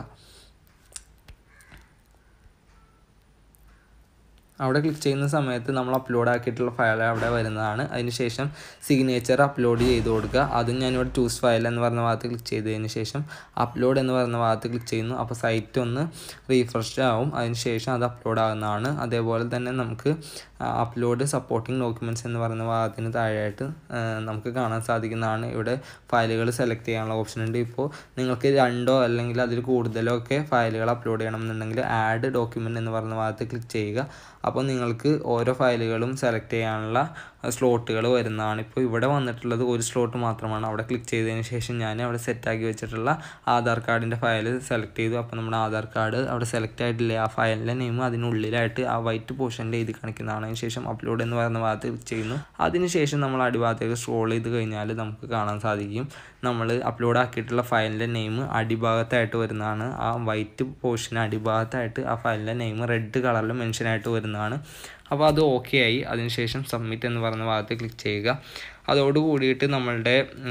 അവിടെ ക്ലിക്ക് ചെയ്യുന്ന സമയത്ത് നമ്മൾ അപ്ലോഡ് ആക്കിയിട്ടുള്ള ഫയൽ അവിടെ വരുന്നതാണ് അതിനുശേഷം സിഗ്നേച്ചർ അപ്ലോഡ് ചെയ്ത് കൊടുക്കുക അതും ഞാനിവിടെ ചൂസ് ഫയൽ എന്ന് പറയുന്ന ഭാഗത്ത് ക്ലിക്ക് ചെയ്തതിന് ശേഷം അപ്ലോഡ് എന്ന് പറയുന്ന ഭാഗത്ത് ക്ലിക്ക് ചെയ്യുന്നു അപ്പോൾ സൈറ്റ് ഒന്ന് റീഫ്രഷ് ആവും അതിനുശേഷം അത് അപ്ലോഡ് ആകുന്നതാണ് അതേപോലെ തന്നെ നമുക്ക് അപ്ലോഡ് സപ്പോർട്ടിംഗ് ഡോക്യുമെൻറ്റ്സ് എന്ന് പറയുന്ന ഭാഗത്തിന് താഴെയായിട്ട് നമുക്ക് കാണാൻ സാധിക്കുന്നതാണ് ഇവിടെ ഫയലുകൾ സെലക്ട് ചെയ്യാനുള്ള ഓപ്ഷൻ ഉണ്ട് ഇപ്പോൾ നിങ്ങൾക്ക് രണ്ടോ അല്ലെങ്കിൽ അതിൽ കൂടുതലോ ഒക്കെ ഫയലുകൾ അപ്ലോഡ് ചെയ്യണമെന്നുണ്ടെങ്കിൽ ആഡ് ഡോക്യുമെൻ്റ് എന്ന് പറയുന്ന ഭാഗത്ത് ക്ലിക്ക് ചെയ്യുക അപ്പോൾ നിങ്ങൾക്ക് ഓരോ ഫയലുകളും സെലക്ട് ചെയ്യാനുള്ള സ്ലോട്ടുകൾ വരുന്നതാണ് ഇപ്പോൾ ഇവിടെ വന്നിട്ടുള്ളത് ഒരു സ്ലോട്ട് മാത്രമാണ് അവിടെ ക്ലിക്ക് ചെയ്തതിന് ശേഷം ഞാൻ അവിടെ സെറ്റാക്കി വെച്ചിട്ടുള്ള ആധാർ കാർഡിൻ്റെ ഫയൽ സെലക്ട് ചെയ്തു അപ്പോൾ നമ്മുടെ ആധാർ കാർഡ് അവിടെ സെലക്ട് ആയിട്ടില്ല ആ ഫയലിൻ്റെ നെയിം അതിനുള്ളിലായിട്ട് ആ വൈറ്റ് പോർഷനിൽ എഴുതി കാണിക്കുന്നതാണ് അതിന് ശേഷം അപ്ലോഡ് എന്ന് പറയുന്ന ഭാഗത്ത് ക്ലിക്ക് ചെയ്യുന്നു അതിനുശേഷം നമ്മൾ അടിഭാഗത്തേക്ക് സ്ക്രോൾ ചെയ്ത് കഴിഞ്ഞാൽ നമുക്ക് കാണാൻ സാധിക്കും നമ്മൾ അപ്ലോഡ് ആക്കിയിട്ടുള്ള ഫയലിൻ്റെ നെയിം അടിഭാഗത്തായിട്ട് വരുന്നതാണ് ആ വൈറ്റ് പോർഷൻ അടിഭാഗത്തായിട്ട് ആ ഫയലിൻ്റെ നെയിം റെഡ് കളറിൽ മെൻഷൻ ആയിട്ട് വരുന്നതാണ് അപ്പോൾ അത് ഓക്കെ ആയി അതിനുശേഷം സബ്മിറ്റ് എന്ന് പറയുന്ന ഭാഗത്ത് ക്ലിക്ക് ചെയ്യുക അതോട് കൂടിയിട്ട് നമ്മളുടെ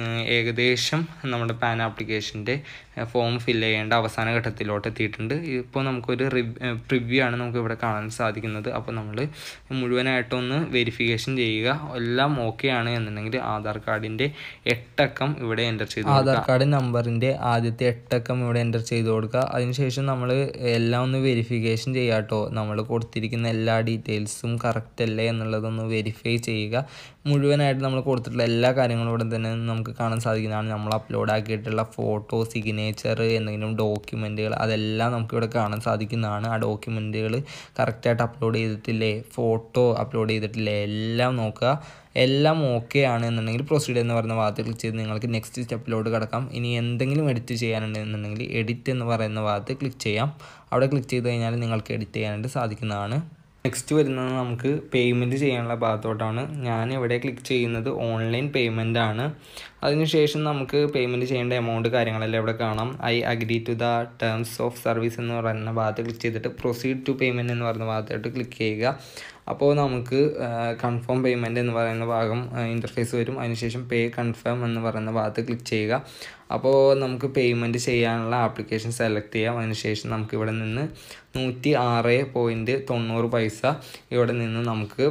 ഏകദേശം നമ്മുടെ പാൻ ആപ്ലിക്കേഷൻ്റെ ഫോം ഫില്ല് ചെയ്യേണ്ട അവസാന ഘട്ടത്തിലോട്ട് എത്തിയിട്ടുണ്ട് ഇപ്പോൾ നമുക്കൊരു പ്രിവ്യൂ ആണ് നമുക്ക് ഇവിടെ കാണാൻ സാധിക്കുന്നത് അപ്പോൾ നമ്മൾ മുഴുവനായിട്ടൊന്ന് വെരിഫിക്കേഷൻ ചെയ്യുക എല്ലാം ഓക്കെ ആണ് എന്നുണ്ടെങ്കിൽ ആധാർ കാർഡിൻ്റെ എട്ടക്കം ഇവിടെ എൻ്റർ ചെയ്ത് ആധാർ കാർഡ് നമ്പറിൻ്റെ ആദ്യത്തെ എട്ടക്കം ഇവിടെ എൻ്റർ ചെയ്ത് കൊടുക്കുക അതിനുശേഷം നമ്മൾ എല്ലാം ഒന്ന് വെരിഫിക്കേഷൻ ചെയ്യുക കേട്ടോ നമ്മൾ കൊടുത്തിരിക്കുന്ന എല്ലാ ഡീറ്റെയിൽസും കറക്റ്റ് അല്ലേ എന്നുള്ളതൊന്ന് വെരിഫൈ ചെയ്യുക മുഴുവനായിട്ട് നമ്മൾ കൊടുത്തിട്ടുള്ള എല്ലാ കാര്യങ്ങളും ഇവിടെ തന്നെ നമുക്ക് കാണാൻ സാധിക്കുന്നതാണ് നമ്മൾ അപ്ലോഡ് ആക്കിയിട്ടുള്ള ഫോട്ടോ സിഗ്നേച്ചർ എന്തെങ്കിലും ഡോക്യുമെൻറ്റുകൾ അതെല്ലാം നമുക്കിവിടെ കാണാൻ സാധിക്കുന്നതാണ് ആ ഡോക്യുമെൻറ്റുകൾ കറക്റ്റായിട്ട് അപ്ലോഡ് ചെയ്തിട്ടില്ലേ ഫോട്ടോ അപ്ലോഡ് ചെയ്തിട്ടില്ലേ എല്ലാം നോക്കുക എല്ലാം ഓക്കെ ആണ് എന്നുണ്ടെങ്കിൽ പ്രൊസീഡ് എന്ന് പറയുന്ന ഭാഗത്ത് ക്ലിക്ക് ചെയ്ത് നിങ്ങൾക്ക് നെക്സ്റ്റ് സ്റ്റെപ്പിലോട്ട് കിടക്കാം ഇനി എന്തെങ്കിലും എഡിറ്റ് ചെയ്യാനുണ്ടെന്നുണ്ടെങ്കിൽ എഡിറ്റ് എന്ന് പറയുന്ന ഭാഗത്ത് ക്ലിക്ക് ചെയ്യാം അവിടെ ക്ലിക്ക് ചെയ്ത് കഴിഞ്ഞാൽ നിങ്ങൾക്ക് എഡിറ്റ് ചെയ്യാനായിട്ട് സാധിക്കുന്നതാണ് നെക്സ്റ്റ് വരുന്നത് നമുക്ക് പേയ്മെൻറ്റ് ചെയ്യാനുള്ള ഭാഗത്തോട്ടാണ് ഞാൻ ഇവിടെ ക്ലിക്ക് ചെയ്യുന്നത് ഓൺലൈൻ പേയ്മെൻ്റ് ആണ് അതിനുശേഷം നമുക്ക് പേയ്മെൻറ്റ് ചെയ്യേണ്ട എമൗണ്ട് കാര്യങ്ങളെല്ലാം ഇവിടെ കാണാം I agree to the terms of service എന്ന് പറയുന്ന ഭാഗത്ത് ക്ലിക്ക് ചെയ്തിട്ട് പ്രൊസീഡ് ടു പേയ്മെൻറ്റ് എന്ന് പറയുന്ന ഭാഗത്തോട്ട് ക്ലിക്ക് ചെയ്യുക അപ്പോൾ നമുക്ക് കൺഫേം പേയ്മെൻറ്റ് എന്ന് പറയുന്ന ഭാഗം ഇൻ്റർഫേസ് വരും അതിനുശേഷം പേ കൺഫേം എന്ന് പറയുന്ന ഭാഗത്ത് ക്ലിക്ക് ചെയ്യുക അപ്പോൾ നമുക്ക് പേയ്മെൻറ്റ് ചെയ്യാനുള്ള ആപ്ലിക്കേഷൻ സെലക്ട് ചെയ്യാം അതിനുശേഷം നമുക്ക് ഇവിടെ നിന്ന് നൂറ്റി ആറ് പോയിൻറ്റ് തൊണ്ണൂറ് പൈസ ഇവിടെ നിന്ന് നമുക്ക്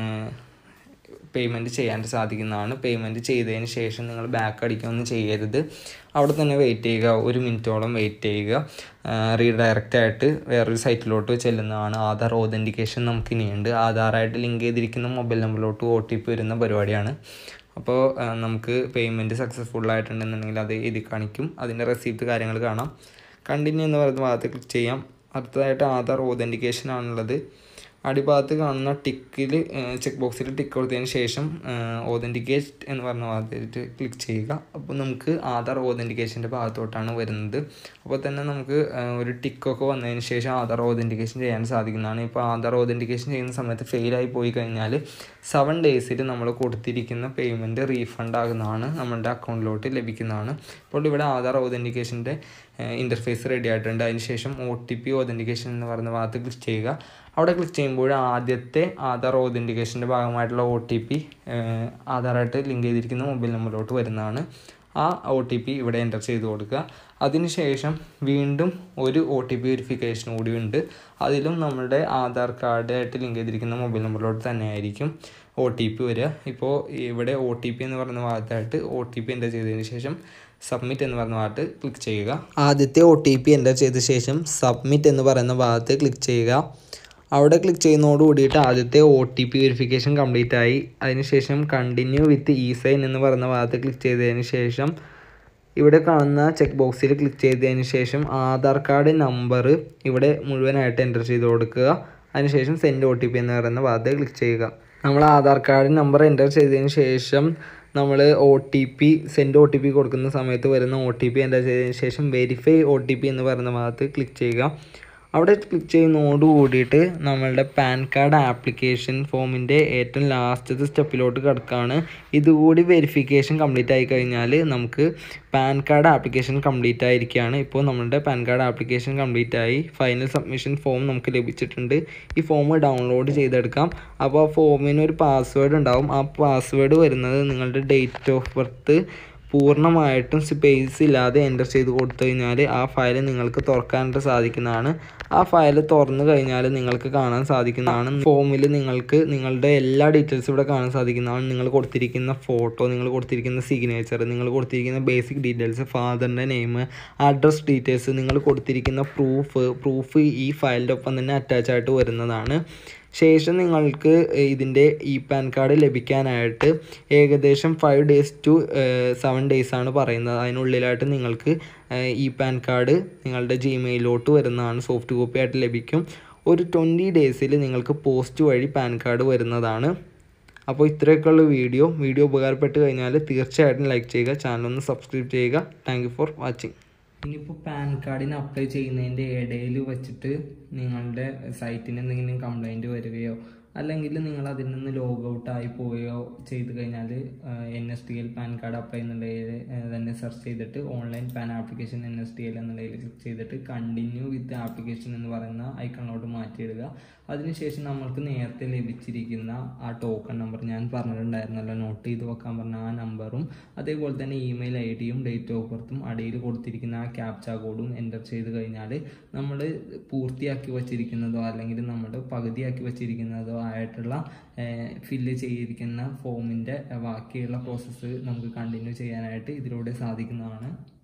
പേയ്മെൻറ്റ് ചെയ്യാൻ സാധിക്കുന്നതാണ് പേയ്മെൻറ്റ് ചെയ്തതിന് ശേഷം നിങ്ങൾ ബാക്ക് അടിക്കുകയൊന്നും ചെയ്യരുത് അവിടെ തന്നെ വെയിറ്റ് ചെയ്യുക ഒരു മിനിറ്റോളം വെയിറ്റ് ചെയ്യുക റീഡയറക്റ്റ് ആയിട്ട് വേറൊരു സൈറ്റിലോട്ട് ചെല്ലുന്നതാണ് ആധാർ ഓതൻറ്റിക്കേഷൻ നമുക്ക് ഇനിയുണ്ട് ആധാറായിട്ട് ലിങ്ക് ചെയ്തിരിക്കുന്ന മൊബൈൽ നമ്പറിലോട്ട് ഒ ടി പി വരുന്ന പരിപാടിയാണ് അപ്പോൾ നമുക്ക് പേയ്മെൻറ്റ് സക്സസ്ഫുൾ ആയിട്ടുണ്ടെന്നുണ്ടെങ്കിൽ അത് എഴുതി കാണിക്കും അതിൻ്റെ റെസിപ്റ്റ് കാര്യങ്ങൾ കാണാം കണ്ടിന്യൂ എന്ന് പറയുന്ന ഭാഗത്ത് ക്ലിക്ക് ചെയ്യാം അടുത്തതായിട്ട് ആധാർ ഓതൻറ്റിക്കേഷൻ ആണുള്ളത് അടിഭാഗത്ത് കാണുന്ന ടിക്കിൽ ചെക്ക് ബോക്സിൽ ടിക്ക് കൊടുത്തതിന് ശേഷം ഓതൻറ്റിക്കേറ്റ് എന്ന് പറഞ്ഞ ഭാഗത്തേക്ക് ക്ലിക്ക് ചെയ്യുക അപ്പോൾ നമുക്ക് ആധാർ ഓതൻറ്റിക്കേഷൻ്റെ ഭാഗത്തോട്ടാണ് വരുന്നത് അപ്പോൾ തന്നെ നമുക്ക് ഒരു ടിക്കൊക്കെ വന്നതിന് ശേഷം ആധാർ ഓതൻറ്റിക്കേഷൻ ചെയ്യാൻ സാധിക്കുന്നതാണ് ഇപ്പോൾ ആധാർ ഓതൻറ്റിക്കേഷൻ ചെയ്യുന്ന സമയത്ത് ഫെയിലായി പോയി കഴിഞ്ഞാൽ സെവൻ ഡേയ്സിൽ നമ്മൾ കൊടുത്തിരിക്കുന്ന പേയ്മെൻറ്റ് റീഫണ്ട് ആകുന്നതാണ് നമ്മളുടെ അക്കൗണ്ടിലോട്ട് ലഭിക്കുന്നതാണ് ഇപ്പോൾ ഇവിടെ ആധാർ ഓതൻറ്റിക്കേഷൻ്റെ ഇൻ്റർഫേസ് റെഡി ആയിട്ടുണ്ട് അതിനുശേഷം ഒ ടി പി ഓതൻറ്റിക്കേഷൻ എന്ന് പറയുന്ന ഭാഗത്ത് ക്ലിക്ക് ചെയ്യുക അവിടെ ക്ലിക്ക് ചെയ്യുമ്പോൾ ആദ്യത്തെ ആധാർ ഓതൻറ്റിക്കേഷൻ്റെ ഭാഗമായിട്ടുള്ള ഒ ടി പി ആധാറായിട്ട് ലിങ്ക് ചെയ്തിരിക്കുന്ന മൊബൈൽ നമ്പറിലോട്ട് വരുന്നതാണ് ആ ഒ ടി പി ഇവിടെ എൻ്റർ ചെയ്ത് കൊടുക്കുക അതിനുശേഷം വീണ്ടും ഒരു ഒ ടി പി വെരിഫിക്കേഷൻ കൂടി ഉണ്ട് അതിലും നമ്മുടെ ആധാർ കാർഡായിട്ട് ലിങ്ക് ചെയ്തിരിക്കുന്ന മൊബൈൽ നമ്പറിലോട്ട് തന്നെ ആയിരിക്കും ഒ ടി പി വരിക ഇപ്പോൾ ഇവിടെ ഒ ടി പി എന്ന് പറയുന്ന ഭാഗത്തായിട്ട് ഒ ടി പി എൻ്റർ ചെയ്തതിന് ശേഷം സബ്മിറ്റ് എന്ന് പറയുന്ന ഭാഗത്ത് ക്ലിക്ക് ചെയ്യുക ആദ്യത്തെ ഒ ടി പി എൻ്റർ ചെയ്ത ശേഷം സബ്മിറ്റ് എന്ന് പറയുന്ന ഭാഗത്ത് ക്ലിക്ക് ചെയ്യുക അവിടെ ക്ലിക്ക് ചെയ്യുന്നതോട് കൂടിയിട്ട് ആദ്യത്തെ O T P verification complete ആയി അതിനുശേഷം കണ്ടിന്യൂ വിത്ത് ഇ സൈൻ എന്ന് പറയുന്ന ഭാഗത്ത് ക്ലിക്ക് ചെയ്തതിന് ശേഷം ഇവിടെ കാണുന്ന ചെക്ക് ബോക്സിൽ ക്ലിക്ക് ചെയ്തതിന് ശേഷം ആധാർ കാർഡ് നമ്പർ ഇവിടെ മുഴുവനായിട്ട് എൻ്റർ ചെയ്ത് കൊടുക്കുക അതിനുശേഷം സെൻഡ് ഒ ടി പി എന്ന് പറയുന്ന ഭാഗത്ത് ക്ലിക്ക് ചെയ്യുക നമ്മൾ ആധാർ കാർഡ് നമ്പർ എൻ്റർ ചെയ്തതിന് ശേഷം നമ്മൾ O T P send O T P കൊടുക്കുന്ന സമയത്ത് വരുന്ന ഒ ടി പി എൻ്റർ ചെയ്തതിന് ശേഷം വെരിഫൈ ഒ ടി പി എന്ന് പറയുന്ന ഭാഗത്ത് ക്ലിക്ക് ചെയ്യുക അവിടെ ക്ലിക്ക് ചെയ്യുന്നതോട് കൂടിയിട്ട് നമ്മളുടെ പാൻ കാർഡ് ആപ്ലിക്കേഷൻ ഫോമിൻ്റെ ഏറ്റവും ലാസ്റ്റത്തെ സ്റ്റെപ്പിലോട്ട് കിടക്കുകയാണ് ഇതുകൂടി വെരിഫിക്കേഷൻ കംപ്ലീറ്റ് ആയി കഴിഞ്ഞാൽ നമുക്ക് പാൻ കാർഡ് ആപ്ലിക്കേഷൻ കംപ്ലീറ്റ് ആയിരിക്കുകയാണ് ഇപ്പോൾ നമ്മളുടെ പാൻ കാർഡ് ആപ്ലിക്കേഷൻ കംപ്ലീറ്റ് ആയി ഫൈനൽ സബ്മിഷൻ ഫോം നമുക്ക് ലഭിച്ചിട്ടുണ്ട് ഈ ഫോം ഡൗൺലോഡ് ചെയ്തെടുക്കാം അപ്പോൾ ആ ഫോമിന് ഒരു പാസ്വേഡ് ഉണ്ടാവും ആ പാസ്വേഡ് വരുന്നത് നിങ്ങളുടെ ഡേറ്റ് ഓഫ് ബർത്ത് പൂർണ്ണമായിട്ടും സ്പേസ് ഇല്ലാതെ എൻ്റർ ചെയ്ത് കൊടുത്തു കഴിഞ്ഞാൽ ആ ഫയൽ നിങ്ങൾക്ക് തുറക്കാനായിട്ട് സാധിക്കുന്നതാണ് ആ ഫയൽ തുറന്നു കഴിഞ്ഞാൽ നിങ്ങൾക്ക് കാണാൻ സാധിക്കുന്നതാണ് ഫോമിൽ നിങ്ങൾക്ക് നിങ്ങളുടെ എല്ലാ ഡീറ്റെയിൽസും ഇവിടെ കാണാൻ സാധിക്കുന്നതാണ് നിങ്ങൾ കൊടുത്തിരിക്കുന്ന ഫോട്ടോ നിങ്ങൾ കൊടുത്തിരിക്കുന്ന സിഗ്നേച്ചർ നിങ്ങൾ കൊടുത്തിരിക്കുന്ന ബേസിക് ഡീറ്റെയിൽസ് ഫാദറിൻ്റെ നെയിം അഡ്രസ് ഡീറ്റെയിൽസ് നിങ്ങൾ കൊടുത്തിരിക്കുന്ന പ്രൂഫ് പ്രൂഫ് ഈ ഫയലിൻ്റെ ഒപ്പം തന്നെ അറ്റാച്ച് ആയിട്ട് വരുന്നതാണ് ശേഷം നിങ്ങൾക്ക് ഇതിൻ്റെ ഇ പാൻ കാർഡ് ലഭിക്കാനായിട്ട് ഏകദേശം five days to seven days ആണ് പറയുന്നത് അതിനുള്ളിലായിട്ട് നിങ്ങൾക്ക് ഇ പാൻ കാർഡ് നിങ്ങളുടെ ജിമെയിലോട്ട് വരുന്നതാണ് സോഫ്റ്റ് കോപ്പി ആയിട്ട് ലഭിക്കും ഒരു ട്വൻറ്റി ഡേയ്സിൽ നിങ്ങൾക്ക് പോസ്റ്റ് വഴി പാൻ കാർഡ് വരുന്നതാണ് അപ്പോൾ ഇത്രയൊക്കെയുള്ള വീഡിയോ വീഡിയോ ഉപകാരപ്പെട്ട് കഴിഞ്ഞാൽ തീർച്ചയായിട്ടും ലൈക്ക് ചെയ്യുക ചാനൽ ഒന്ന് സബ്സ്ക്രൈബ് ചെയ്യുക താങ്ക് ഫോർ വാച്ചിങ് ഇനിയിപ്പോൾ പാൻ കാർഡിന് അപ്ലൈ ചെയ്യുന്നതിൻ്റെ ഇടയിൽ വെച്ചിട്ട് നിങ്ങളുടെ സൈറ്റിന് എന്തെങ്കിലും കംപ്ലൈൻറ്റ് വരികയോ അല്ലെങ്കിൽ നിങ്ങൾ അതിൽ നിന്ന് ലോഗ് ഔട്ട് ആയി പോവുകയോ ചെയ്ത് കഴിഞ്ഞാൽ N S T L PAN card apply എന്നുള്ളതിൽ തന്നെ സെർച്ച് ചെയ്തിട്ട് online PAN application N S T L എന്നുള്ളതിൽ ക്ലിക്ക് ചെയ്തിട്ട് കണ്ടിന്യൂ വിത്ത് ആപ്ലിക്കേഷൻ എന്ന് പറയുന്ന ഐക്കണിലോട്ട് മാറ്റിയിടുക അതിനുശേഷം നമ്മൾക്ക് നേരത്തെ ലഭിച്ചിരിക്കുന്ന ആ ടോക്കൺ നമ്പർ ഞാൻ പറഞ്ഞിട്ടുണ്ടായിരുന്നല്ലോ നോട്ട് ചെയ്ത് വെക്കാൻ പറഞ്ഞ ആ നമ്പറും അതേപോലെ തന്നെ ഇമെയിൽ ഐ ഡിയും ഡേറ്റ് ഓഫ് ബർത്തും അടിയിൽ കൊടുത്തിരിക്കുന്ന ആ ക്യാപ്ച കോഡും എൻ്റർ ചെയ്ത് കഴിഞ്ഞാൽ നമ്മൾ പൂർത്തിയാക്കി വച്ചിരിക്കുന്നതോ അല്ലെങ്കിൽ നമ്മൾ പകുതിയാക്കി വച്ചിരിക്കുന്നതോ ആയിട്ടുള്ള ഫില്ല് ചെയ്തിരിക്കുന്ന ഫോമിൻ്റെ ബാക്കിയുള്ള പ്രോസസ്സ് നമുക്ക് കണ്ടിന്യൂ ചെയ്യാനായിട്ട് ഇതിലൂടെ സാധിക്കുന്നതാണ്